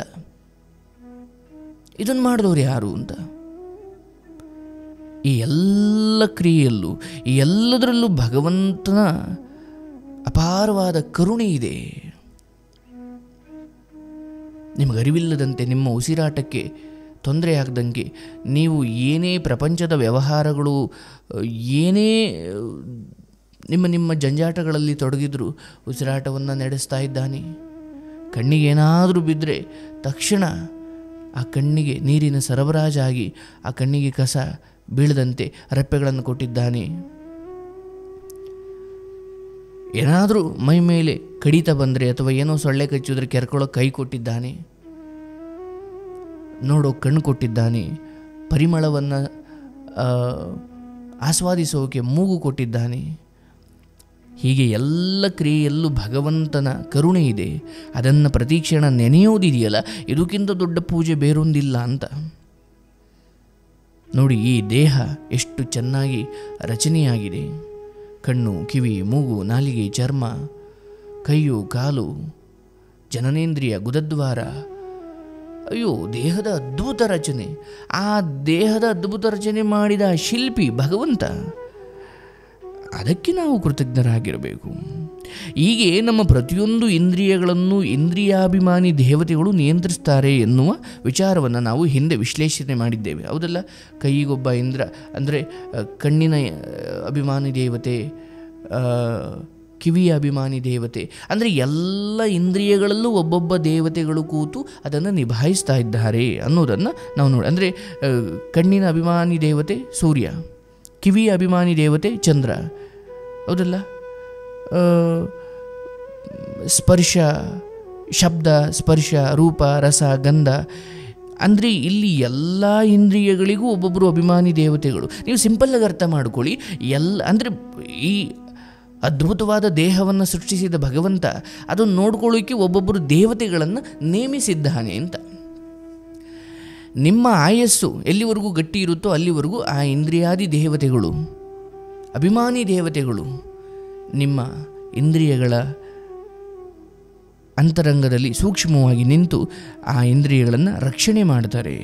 ಇದನ್ನು ಮಾಡಿದವ್ರು ಯಾರು ಅಂತ ಈ ಎಲ್ಲ ಕ್ರಿಯೆಯಲ್ಲೂ ಈ ಎಲ್ಲದರಲ್ಲೂ ಭಗವಂತನ ಅಪಾರವಾದ ಕರುಣೆ ಇದೆ ನಿಮಗೆ ಅರಿವಿಲ್ಲದಂತೆ ನಿಮ್ಮ ಉಸಿರಾಟಕ್ಕೆ ತೊಂದರೆ ಆಗದಂಗೆ ನೀವು ಏನೇ ಪ್ರಪಂಚದ ವ್ಯವಹಾರಗಳು ಏನೇ ನಿಮ್ಮ ನಿಮ್ಮ ಜಂಜಾಟಗಳಲ್ಲಿ ತೊಡಗಿದ್ರು ಉಸಿರಾಟವನ್ನು ನಡೆಸ್ತಾ ಇದ್ದಾನೆ ಕಣ್ಣಿಗೆ ಏನಾದರೂ ಬಿದ್ದರೆ ತಕ್ಷಣ ಆ ಕಣ್ಣಿಗೆ ನೀರಿನ ಸರಬರಾಜಾಗಿ ಆ ಕಣ್ಣಿಗೆ ಕಸ ಬೀಳದಂತೆ ರೆಪ್ಪೆಗಳನ್ನು ಕೊಟ್ಟಿದ್ದಾನೆ ಏನಾದರೂ ಮೈ ಮೇಲೆ ಕಡಿತ ಬಂದರೆ ಅಥವಾ ಏನೋ ಸೊಳ್ಳೆ ಕಚ್ಚಿದ್ರೆ ಕೆರ್ಕೊಳ್ಳೋ ಕೈ ಕೊಟ್ಟಿದ್ದಾನೆ ನೋಡೋ ಕಣ್ಣು ಕೊಟ್ಟಿದ್ದಾನೆ ಪರಿಮಳವನ್ನು ಆಸ್ವಾದಿಸೋಕೆ ಮೂಗು ಕೊಟ್ಟಿದ್ದಾನೆ ಹೀಗೆ ಎಲ್ಲ ಕ್ರಿಯೆಯಲ್ಲೂ ಭಗವಂತನ ಕರುಣೆ ಇದೆ ಅದನ್ನು ಪ್ರತಿಕ್ಷಣ ನೆನೆಯೋದಿದೆಯಲ್ಲ ಇದಕ್ಕಿಂತ ದೊಡ್ಡ ಪೂಜೆ ಬೇರೊಂದಿಲ್ಲ ಅಂತ ನೋಡಿ ಈ ದೇಹ ಎಷ್ಟು ಚೆನ್ನಾಗಿ ರಚನೆಯಾಗಿದೆ ಕಣ್ಣು ಕಿವಿ ಮೂಗು ನಾಲಿಗೆ ಚರ್ಮ ಕೈಯು ಕಾಲು ಜನನೇಂದ್ರಿಯ ಗುದದ್ವಾರ ಅಯ್ಯೋ ದೇಹದ ಅದ್ಭುತ ರಚನೆ ಆ ದೇಹದ ಅದ್ಭುತ ರಚನೆ ಮಾಡಿದ ಆ ಶಿಲ್ಪಿ ಭಗವಂತ ಅದಕ್ಕೆ ನಾವು ಕೃತಜ್ಞರಾಗಿರಬೇಕು ಹೀಗೆ ನಮ್ಮ ಪ್ರತಿಯೊಂದು ಇಂದ್ರಿಯಗಳನ್ನು ಇಂದ್ರಿಯಾಭಿಮಾನಿ ದೇವತೆಗಳು ನಿಯಂತ್ರಿಸ್ತಾರೆ ಎನ್ನುವ ವಿಚಾರವನ್ನು ನಾವು ಹಿಂದೆ ವಿಶ್ಲೇಷಣೆ ಮಾಡಿದ್ದೇವೆ ಹೌದಲ್ಲ ಕೈಗೊಬ್ಬ ಇಂದ್ರ ಅಂದರೆ ಕಣ್ಣಿನ ಆ, ಅಭಿಮಾನಿ ದೇವತೆ ಆ, ಕಿವಿಯ ಅಭಿಮಾನಿ ದೇವತೆ ಅಂದರೆ ಎಲ್ಲ ಇಂದ್ರಿಯಗಳಲ್ಲೂ ಒಬ್ಬೊಬ್ಬ ದೇವತೆಗಳು ಕೂತು ಅದನ್ನು ನಿಭಾಯಿಸ್ತಾ ಇದ್ದಾರೆ ಅನ್ನೋದನ್ನು ನಾವು ನೋಡಿ ಅಂದರೆ ಆ, ಕಣ್ಣಿನ ಅಭಿಮಾನಿ ದೇವತೆ ಸೂರ್ಯ ಕಿವಿಯ ಅಭಿಮಾನಿ ದೇವತೆ ಚಂದ್ರ ಹೌದಲ್ಲ ಆ, ಸ್ಪರ್ಶ ಶಬ್ದ ಸ್ಪರ್ಶ ರೂಪ ರಸ ಗಂಧ ಅಂದರೆ ಇಲ್ಲಿ ಎಲ್ಲ ಇಂದ್ರಿಯಗಳಿಗೂ ಒಬ್ಬೊಬ್ಬರು ಅಭಿಮಾನಿ ದೇವತೆಗಳು ನೀವು ಸಿಂಪಲ್ಲಾಗಿ ಅರ್ಥ ಮಾಡ್ಕೊಳ್ಳಿ ಎಲ್ಲ ಅಂದರೆ ಈ ಅದ್ಭುತವಾದ ದೇಹವನ್ನು ಸೃಷ್ಟಿಸಿದ ಭಗವಂತ ಅದನ್ನು ನೋಡ್ಕೊಳ್ಳೋಕ್ಕೆ ಒಬ್ಬೊಬ್ಬರು ದೇವತೆಗಳನ್ನು ನೇಮಿಸಿದ್ದಾನೆ ಅಂತ ನಿಮ್ಮ ಆಯಸ್ಸು ಎಲ್ಲಿವರೆಗೂ ಗಟ್ಟಿ ಇರುತ್ತೋ ಅಲ್ಲಿವರೆಗೂ ಆ ಇಂದ್ರಿಯಾದಿ ದೇವತೆಗಳು ಅಭಿಮಾನಿ ದೇವತೆಗಳು ನಿಮ್ಮ ಇಂದ್ರಿಯಗಳ ಅಂತರಂಗದಲ್ಲಿ ಸೂಕ್ಷ್ಮವಾಗಿ ನಿಂತು ಆ ಇಂದ್ರಿಯಗಳನ್ನು ರಕ್ಷಣೆ ಮಾಡ್ತಾರೆ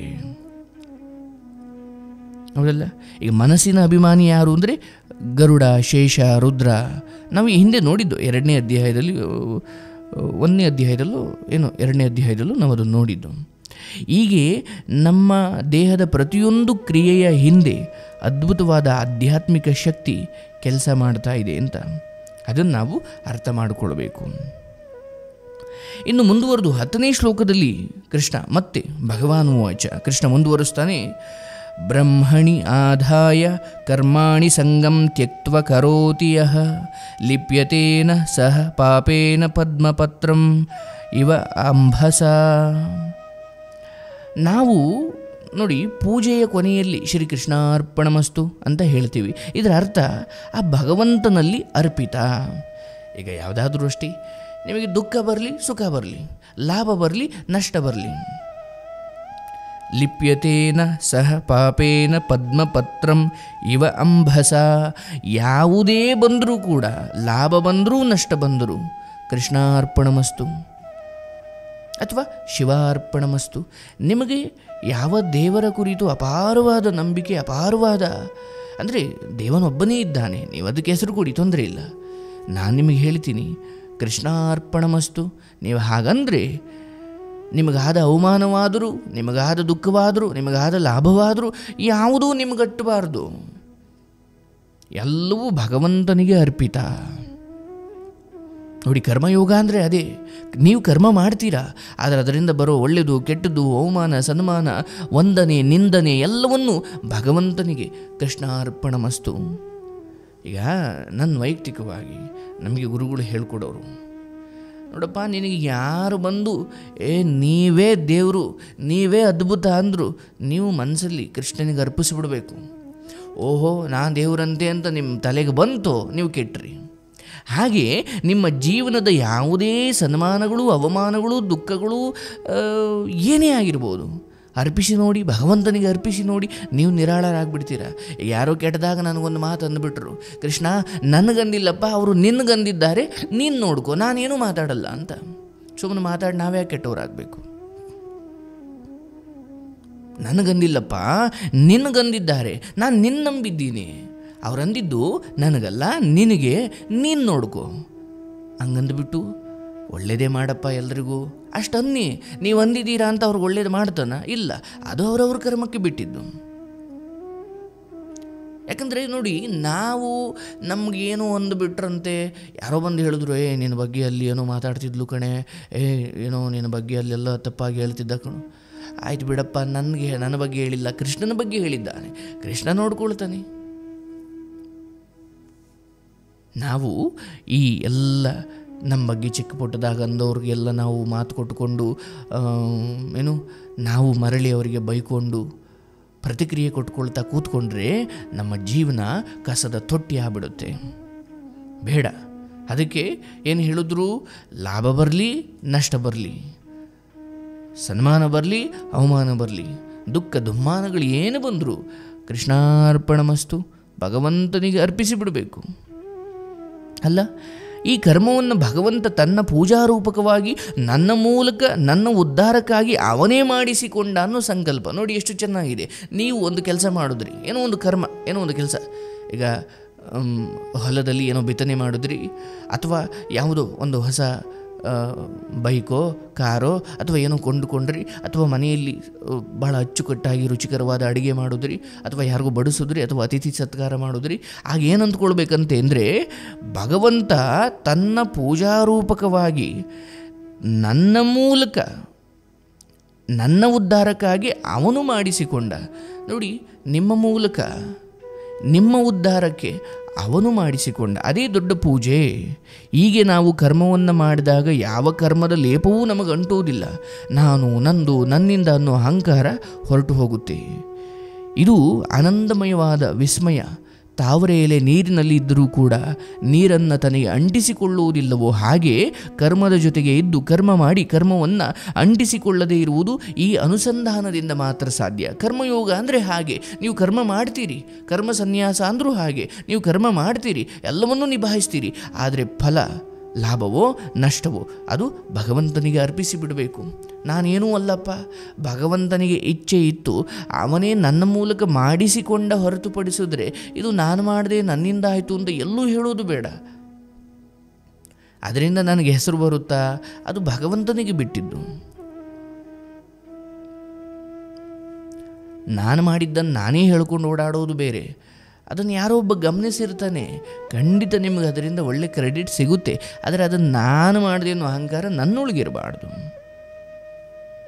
ಹೌದಲ್ಲ ಈಗ ಮನಸ್ಸಿನ ಅಭಿಮಾನಿ ಯಾರು ಅಂದರೆ ಗರುಡ ಶೇಷ ರುದ್ರ ನಾವು ಈ ಹಿಂದೆ ನೋಡಿದ್ದು ಎರಡನೇ ಅಧ್ಯಾಯದಲ್ಲಿ ಆ, ಒಂದನೇ ಅಧ್ಯಾಯದಲ್ಲೂ ಏನೋ ಎರಡನೇ ಅಧ್ಯಾಯದಲ್ಲೂ ನಾವು ಅದನ್ನು ನೋಡಿದ್ದು ಹೀಗೆ ನಮ್ಮ ದೇಹದ ಪ್ರತಿಯೊಂದು ಕ್ರಿಯೆಯ ಹಿಂದೆ ಅದ್ಭುತವಾದ ಆಧ್ಯಾತ್ಮಿಕ ಶಕ್ತಿ ಕೆಲಸ ಮಾಡ್ತಾ ಇದೆ ಅಂತ ಅದನ್ನು ನಾವು ಅರ್ಥ ಮಾಡಿಕೊಳ್ಬೇಕು ಇನ್ನು ಮುಂದುವರೆದು ಹತ್ತನೇ ಶ್ಲೋಕದಲ್ಲಿ ಕೃಷ್ಣ ಮತ್ತೆ ಭಗವಾನ್ ವಾಚ ಕೃಷ್ಣ ಮುಂದುವರಿಸ್ತಾನೆ ಬ್ರಹ್ಮಣಿ ಆದಾಯ ಕರ್ಮಾಣಿ ಸಂಗಂ ತ್ಯಕ್ವ ಕರೋತಿ ಯಃ ಲಿಪ್ಯತೇನ ಸಹ ಪಾಪೇನ ಪದ್ಮಪತ್ರಂ ಇವ ಅಂಬಸ ನಾವು ನೋಡಿ ಪೂಜೆಯ ಕೊನೆಯಲ್ಲಿ ಶ್ರೀಕೃಷ್ಣಾರ್ಪಣಮಸ್ತು ಅಂತ ಹೇಳ್ತೀವಿ ಇದರ ಅರ್ಥ ಆ ಭಗವಂತನಲ್ಲಿ ಅರ್ಪಿತ ಈಗ ಯಾವುದಾದ್ರೂ ಅಷ್ಟೇ ನಿಮಗೆ ದುಃಖ ಬರಲಿ ಸುಖ ಬರಲಿ ಲಾಭ ಬರಲಿ ನಷ್ಟ ಬರಲಿ ಲಿಪ್ಯತೇನ ಸಹ ಪಾಪೇನ ಪದ್ಮಪತ್ರಂ ಇವ ಅಂಬಸ ಯಾವುದೇ ಬಂದರೂ ಕೂಡ ಲಾಭ ಬಂದರೂ ನಷ್ಟ ಬಂದರೂ ಕೃಷ್ಣಾರ್ಪಣಮಸ್ತು ಅಥವಾ ಶಿವಾರ್ಪಣಮಸ್ತು ನಿಮಗೆ ಯಾವ ದೇವರ ಕುರಿತು ಅಪಾರವಾದ ನಂಬಿಕೆ ಅಪಾರವಾದ ಅಂದರೆ ದೇವನೊಬ್ಬನೇ ಇದ್ದಾನೆ ನೀವು ಅದಕ್ಕೆ ಹೆಸರು ಕೊಡಿ ತೊಂದರೆ ಇಲ್ಲ ನಾನು ನಿಮಗೆ ಹೇಳ್ತೀನಿ ಕೃಷ್ಣಾರ್ಪಣಮಸ್ತು ನೀವು ಹಾಗಂದರೆ ನಿಮಗಾದ ಅವಮಾನವಾದರೂ ನಿಮಗಾದ ದುಃಖವಾದರೂ ನಿಮಗಾದ ಲಾಭವಾದರೂ ಯಾವುದೂ ನಿಮಗಟ್ಟಬಾರ್ದು ಎಲ್ಲವೂ ಭಗವಂತನಿಗೆ ಅರ್ಪಿತ ನೋಡಿ ಕರ್ಮಯೋಗ ಅಂದರೆ ಅದೇ ನೀವು ಕರ್ಮ ಮಾಡ್ತೀರಾ ಆದರೆ ಅದರಿಂದ ಬರೋ ಒಳ್ಳೆಯದು ಕೆಟ್ಟದ್ದು ಅವಮಾನ ಸನ್ಮಾನ ವಂದನೆ ನಿಂದನೆ ಎಲ್ಲವನ್ನೂ ಭಗವಂತನಿಗೆ ಕೃಷ್ಣಾರ್ಪಣ ಮಸ್ತು ಈಗ ನನ್ನ ವೈಯಕ್ತಿಕವಾಗಿ ನಮಗೆ ಗುರುಗಳು ಹೇಳ್ಕೊಡೋರು ನೋಡಪ್ಪ ನಿನಗೆ ಯಾರು ಬಂದು ಏ ನೀವೇ ದೇವರು ನೀವೇ ಅದ್ಭುತ ಅಂದರು ನೀವು ಮನಸ್ಸಲ್ಲಿ ಕೃಷ್ಣನಿಗೆ ಅರ್ಪಿಸಿಬಿಡಬೇಕು ಓಹೋ ನಾ ದೇವರಂತೆ ಅಂತ ನಿಮ್ಮ ತಲೆಗೆ ಬಂತು ನೀವು ಕೆಟ್ರಿ ಹಾಗೆ ನಿಮ್ಮ ಜೀವನದ ಯಾವುದೇ ಸನ್ಮಾನಗಳು ಅವಮಾನಗಳು ದುಃಖಗಳು ಆ, ಏನೇ ಆಗಿರ್ಬೋದು ಅರ್ಪಿಸಿ ನೋಡಿ ಭಗವಂತನಿಗೆ ಅರ್ಪಿಸಿ ನೋಡಿ ನೀವು ನಿರಾಳರಾಗ್ಬಿಡ್ತೀರ ಯಾರೋ ಕೆಟ್ಟದಾಗ ನನಗೊಂದು ಮಾತು ಅಂದುಬಿಟ್ರು ಕೃಷ್ಣ ನನಗಂದಿಲ್ಲಪ್ಪ ಅವರು ನಿನಗಂದಿದ್ದಾರೆ ನೀನು ನೋಡ್ಕೊ ನಾನೇನು ಮಾತಾಡಲ್ಲ ಅಂತ ಸುಮ್ಮನೆ ಮಾತಾಡಿ ನಾವ್ಯಾಕೆ ಕೆಟ್ಟವರಾಗಬೇಕು ನನಗಂದಿಲ್ಲಪ್ಪ ನಿನಗಂದಿದ್ದಾರೆ ನಾನು ನಿನ್ನ ನಂಬಿದ್ದೀನಿ ಅವರಂದಿದ್ದು ನನಗಲ್ಲ ನಿನಗೆ ನೀನು ನೋಡ್ಕೊ ಹಂಗಂದ್ಬಿಟ್ಟು ಒಳ್ಳೇದೇ ಮಾಡಪ್ಪ ಎಲ್ರಿಗೂ ಅಷ್ಟು ಅನ್ನಿ ನೀವು ಅಂದಿದ್ದೀರಾ ಅಂತ ಅವ್ರಿಗೆ ಒಳ್ಳೇದು ಮಾಡ್ತಾನ ಇಲ್ಲ ಅದು ಅವರವ್ರ ಕರ್ಮಕ್ಕೆ ಬಿಟ್ಟಿದ್ದು ಯಾಕಂದರೆ ನೋಡಿ ನಾವು ನಮಗೇನು ಒಂದು ಬಿಟ್ರಂತೆ ಯಾರೋ ಬಂದು ಹೇಳಿದ್ರು ಏ ನಿನ್ನ ಬಗ್ಗೆ ಅಲ್ಲಿ ಏನೋ ಮಾತಾಡ್ತಿದ್ಲು ಕಣೆ ಏ ಏನೋ ನಿನ್ನ ಬಗ್ಗೆ ಅಲ್ಲೆಲ್ಲ ತಪ್ಪಾಗಿ ಹೇಳ್ತಿದ್ದ ಕಣು ಆಯ್ತು ಬಿಡಪ್ಪ ನನಗೆ ನನ್ನ ಬಗ್ಗೆ ಹೇಳಿಲ್ಲ ಕೃಷ್ಣನ ಬಗ್ಗೆ ಹೇಳಿದ್ದಾನೆ ಕೃಷ್ಣ ನೋಡ್ಕೊಳ್ತಾನೆ ನಾವು ಈ ಎಲ್ಲ ನಮ್ಮ ಬಗ್ಗೆ ಚಿಕ್ಕ ಪುಟ್ಟದಾಗ ಅಂದವ್ರಿಗೆಲ್ಲ ನಾವು ಮಾತು ಕೊಟ್ಟುಕೊಂಡು ಆ, ಏನು ನಾವು ಮರಳಿ ಅವರಿಗೆ ಬೈಕೊಂಡು ಪ್ರತಿಕ್ರಿಯೆ ಕೊಟ್ಕೊಳ್ತಾ ಕೂತ್ಕೊಂಡ್ರೆ ನಮ್ಮ ಜೀವನ ಕಸದ ತೊಟ್ಟಿ ಆಗ್ಬಿಡುತ್ತೆ ಬೇಡ ಅದಕ್ಕೆ ಏನು ಹೇಳಿದ್ರು ಲಾಭ ಬರಲಿ ನಷ್ಟ ಬರಲಿ ಸನ್ಮಾನ ಬರಲಿ ಅವಮಾನ ಬರಲಿ ದುಃಖ ದುಮ್ಮಾನಗಳು ಏನು ಬಂದರೂ ಕೃಷ್ಣಾರ್ಪಣ ಮಸ್ತು ಭಗವಂತನಿಗೆ ಅರ್ಪಿಸಿ ಬಿಡಬೇಕು ಅಲ್ಲ ಈ ಕರ್ಮವನ್ನು ಭಗವಂತ ತನ್ನ ಪೂಜಾರೂಪಕವಾಗಿ ನನ್ನ ಮೂಲಕ ನನ್ನ ಉದ್ಧಾರಕ್ಕಾಗಿ ಅವನೇ ಮಾಡಿಸಿಕೊಂಡ ಅನ್ನೋ ಸಂಕಲ್ಪ ನೋಡಿ ಎಷ್ಟು ಚೆನ್ನಾಗಿದೆ ನೀವು ಒಂದು ಕೆಲಸ ಮಾಡಿದ್ರಿ ಏನೋ ಒಂದು ಕರ್ಮ ಏನೋ ಒಂದು ಕೆಲಸ ಈಗ ಮ್, ಹೊಲದಲ್ಲಿ ಏನೋ ಬಿತ್ತನೆ ಮಾಡಿದ್ರಿ ಅಥವಾ ಯಾವುದೋ ಒಂದು ಹೊಸ ಆ, ಬೈಕೋ ಕಾರೋ ಅಥವಾ ಏನೋ ಕೊಂಡುಕೊಂಡ್ರಿ ಅಥವಾ ಮನೆಯಲ್ಲಿ ಆ, ಭಾಳ ಅಚ್ಚುಕಟ್ಟಾಗಿ ರುಚಿಕರವಾದ ಅಡುಗೆ ಮಾಡಿದ್ರಿ ಅಥವಾ ಯಾರಿಗೂ ಬಡಿಸಿದ್ರಿ ಅಥವಾ ಅತಿಥಿ ಸತ್ಕಾರ ಮಾಡಿದ್ರಿ ಆಗ ಏನು ಅಂದ್ಕೊಳ್ಬೇಕಂತೆ ಅಂದರೆ ಭಗವಂತ ತನ್ನ ಪೂಜಾರೂಪಕವಾಗಿ ನನ್ನ ಮೂಲಕ ನನ್ನ ಉದ್ಧಾರಕ್ಕಾಗಿ ಅವನು ಮಾಡಿಸಿಕೊಂಡ ನೋಡಿ ನಿಮ್ಮ ಮೂಲಕ ನಿಮ್ಮ ಉದ್ಧಾರಕ್ಕೆ ಅವನು ಮಾಡಿಸಿಕೊಂಡ ಅದೇ ದೊಡ್ಡ ಪೂಜೆ ಹೀಗೆ ನಾವು ಕರ್ಮವನ್ನು ಮಾಡಿದಾಗ ಯಾವ ಕರ್ಮದ ಲೇಪವೂ ನಮಗೆ ಅಂಟುವುದಿಲ್ಲ ನಾನು ನಂದು ನನ್ನಿಂದ ಅನ್ನೋ ಅಹಂಕಾರ ಹೊರಟು ಹೋಗುತ್ತೆ ಇದು ಆನಂದಮಯವಾದ ವಿಸ್ಮಯ ತಾವರೆ ಎಲೆ ನೀರಿನಲ್ಲಿ ಇದ್ದರೂ ಕೂಡ ನೀರನ್ನು ತನಗೆ ಅಂಟಿಸಿಕೊಳ್ಳುವುದಿಲ್ಲವೋ ಹಾಗೆ ಕರ್ಮದ ಜೊತೆಗೆ ಇದ್ದು ಕರ್ಮ ಮಾಡಿ ಕರ್ಮವನ್ನು ಅಂಟಿಸಿಕೊಳ್ಳದೇ ಇರುವುದು ಈ ಅನುಸಂಧಾನದಿಂದ ಮಾತ್ರ ಸಾಧ್ಯ ಕರ್ಮಯೋಗ ಅಂದರೆ ಹಾಗೆ ನೀವು ಕರ್ಮ ಮಾಡ್ತೀರಿ ಕರ್ಮ ಸನ್ಯಾಸ ಅಂದರೂ ಹಾಗೆ ನೀವು ಕರ್ಮ ಮಾಡ್ತೀರಿ ಎಲ್ಲವನ್ನೂ ನಿಭಾಯಿಸ್ತೀರಿ ಆದರೆ ಫಲ ಲಾಭವೋ ನಷ್ಟವೋ ಅದು ಭಗವಂತನಿಗೆ ಅರ್ಪಿಸಿ ಬಿಡಬೇಕು ನಾನೇನೂ ಅಲ್ಲಪ್ಪ ಭಗವಂತನಿಗೆ ಇಚ್ಛೆ ಇತ್ತು ಅವನೇ ನನ್ನ ಮೂಲಕ ಮಾಡಿಸಿಕೊಂಡ ಹೊರತುಪಡಿಸಿದ್ರೆ ಇದು ನಾನು ಮಾಡಿದೆ ನನ್ನಿಂದ ಆಯಿತು ಅಂತ ಎಲ್ಲೂ ಹೇಳೋದು ಬೇಡ ಅದರಿಂದ ನನಗೆ ಹೆಸರು ಬರುತ್ತಾ ಅದು ಭಗವಂತನಿಗೆ ಬಿಟ್ಟಿದ್ದು ನಾನು ಮಾಡಿದ್ದನ್ನು ನಾನೇ ಹೇಳ್ಕೊಂಡು ಓಡಾಡೋದು ಬೇರೆ ಅದನ್ನು ಯಾರೋ ಒಬ್ಬ ಗಮನಿಸಿರ್ತಾನೆ ಖಂಡಿತ ನಿಮಗೆ ಅದರಿಂದ ಒಳ್ಳೆ ಕ್ರೆಡಿಟ್ ಸಿಗುತ್ತೆ ಆದರೆ ಅದನ್ನು ನಾನು ಮಾಡಿದೆ ಅನ್ನೋ ಅಹಂಕಾರ ನನ್ನೊಳಗಿರಬಾರ್ದು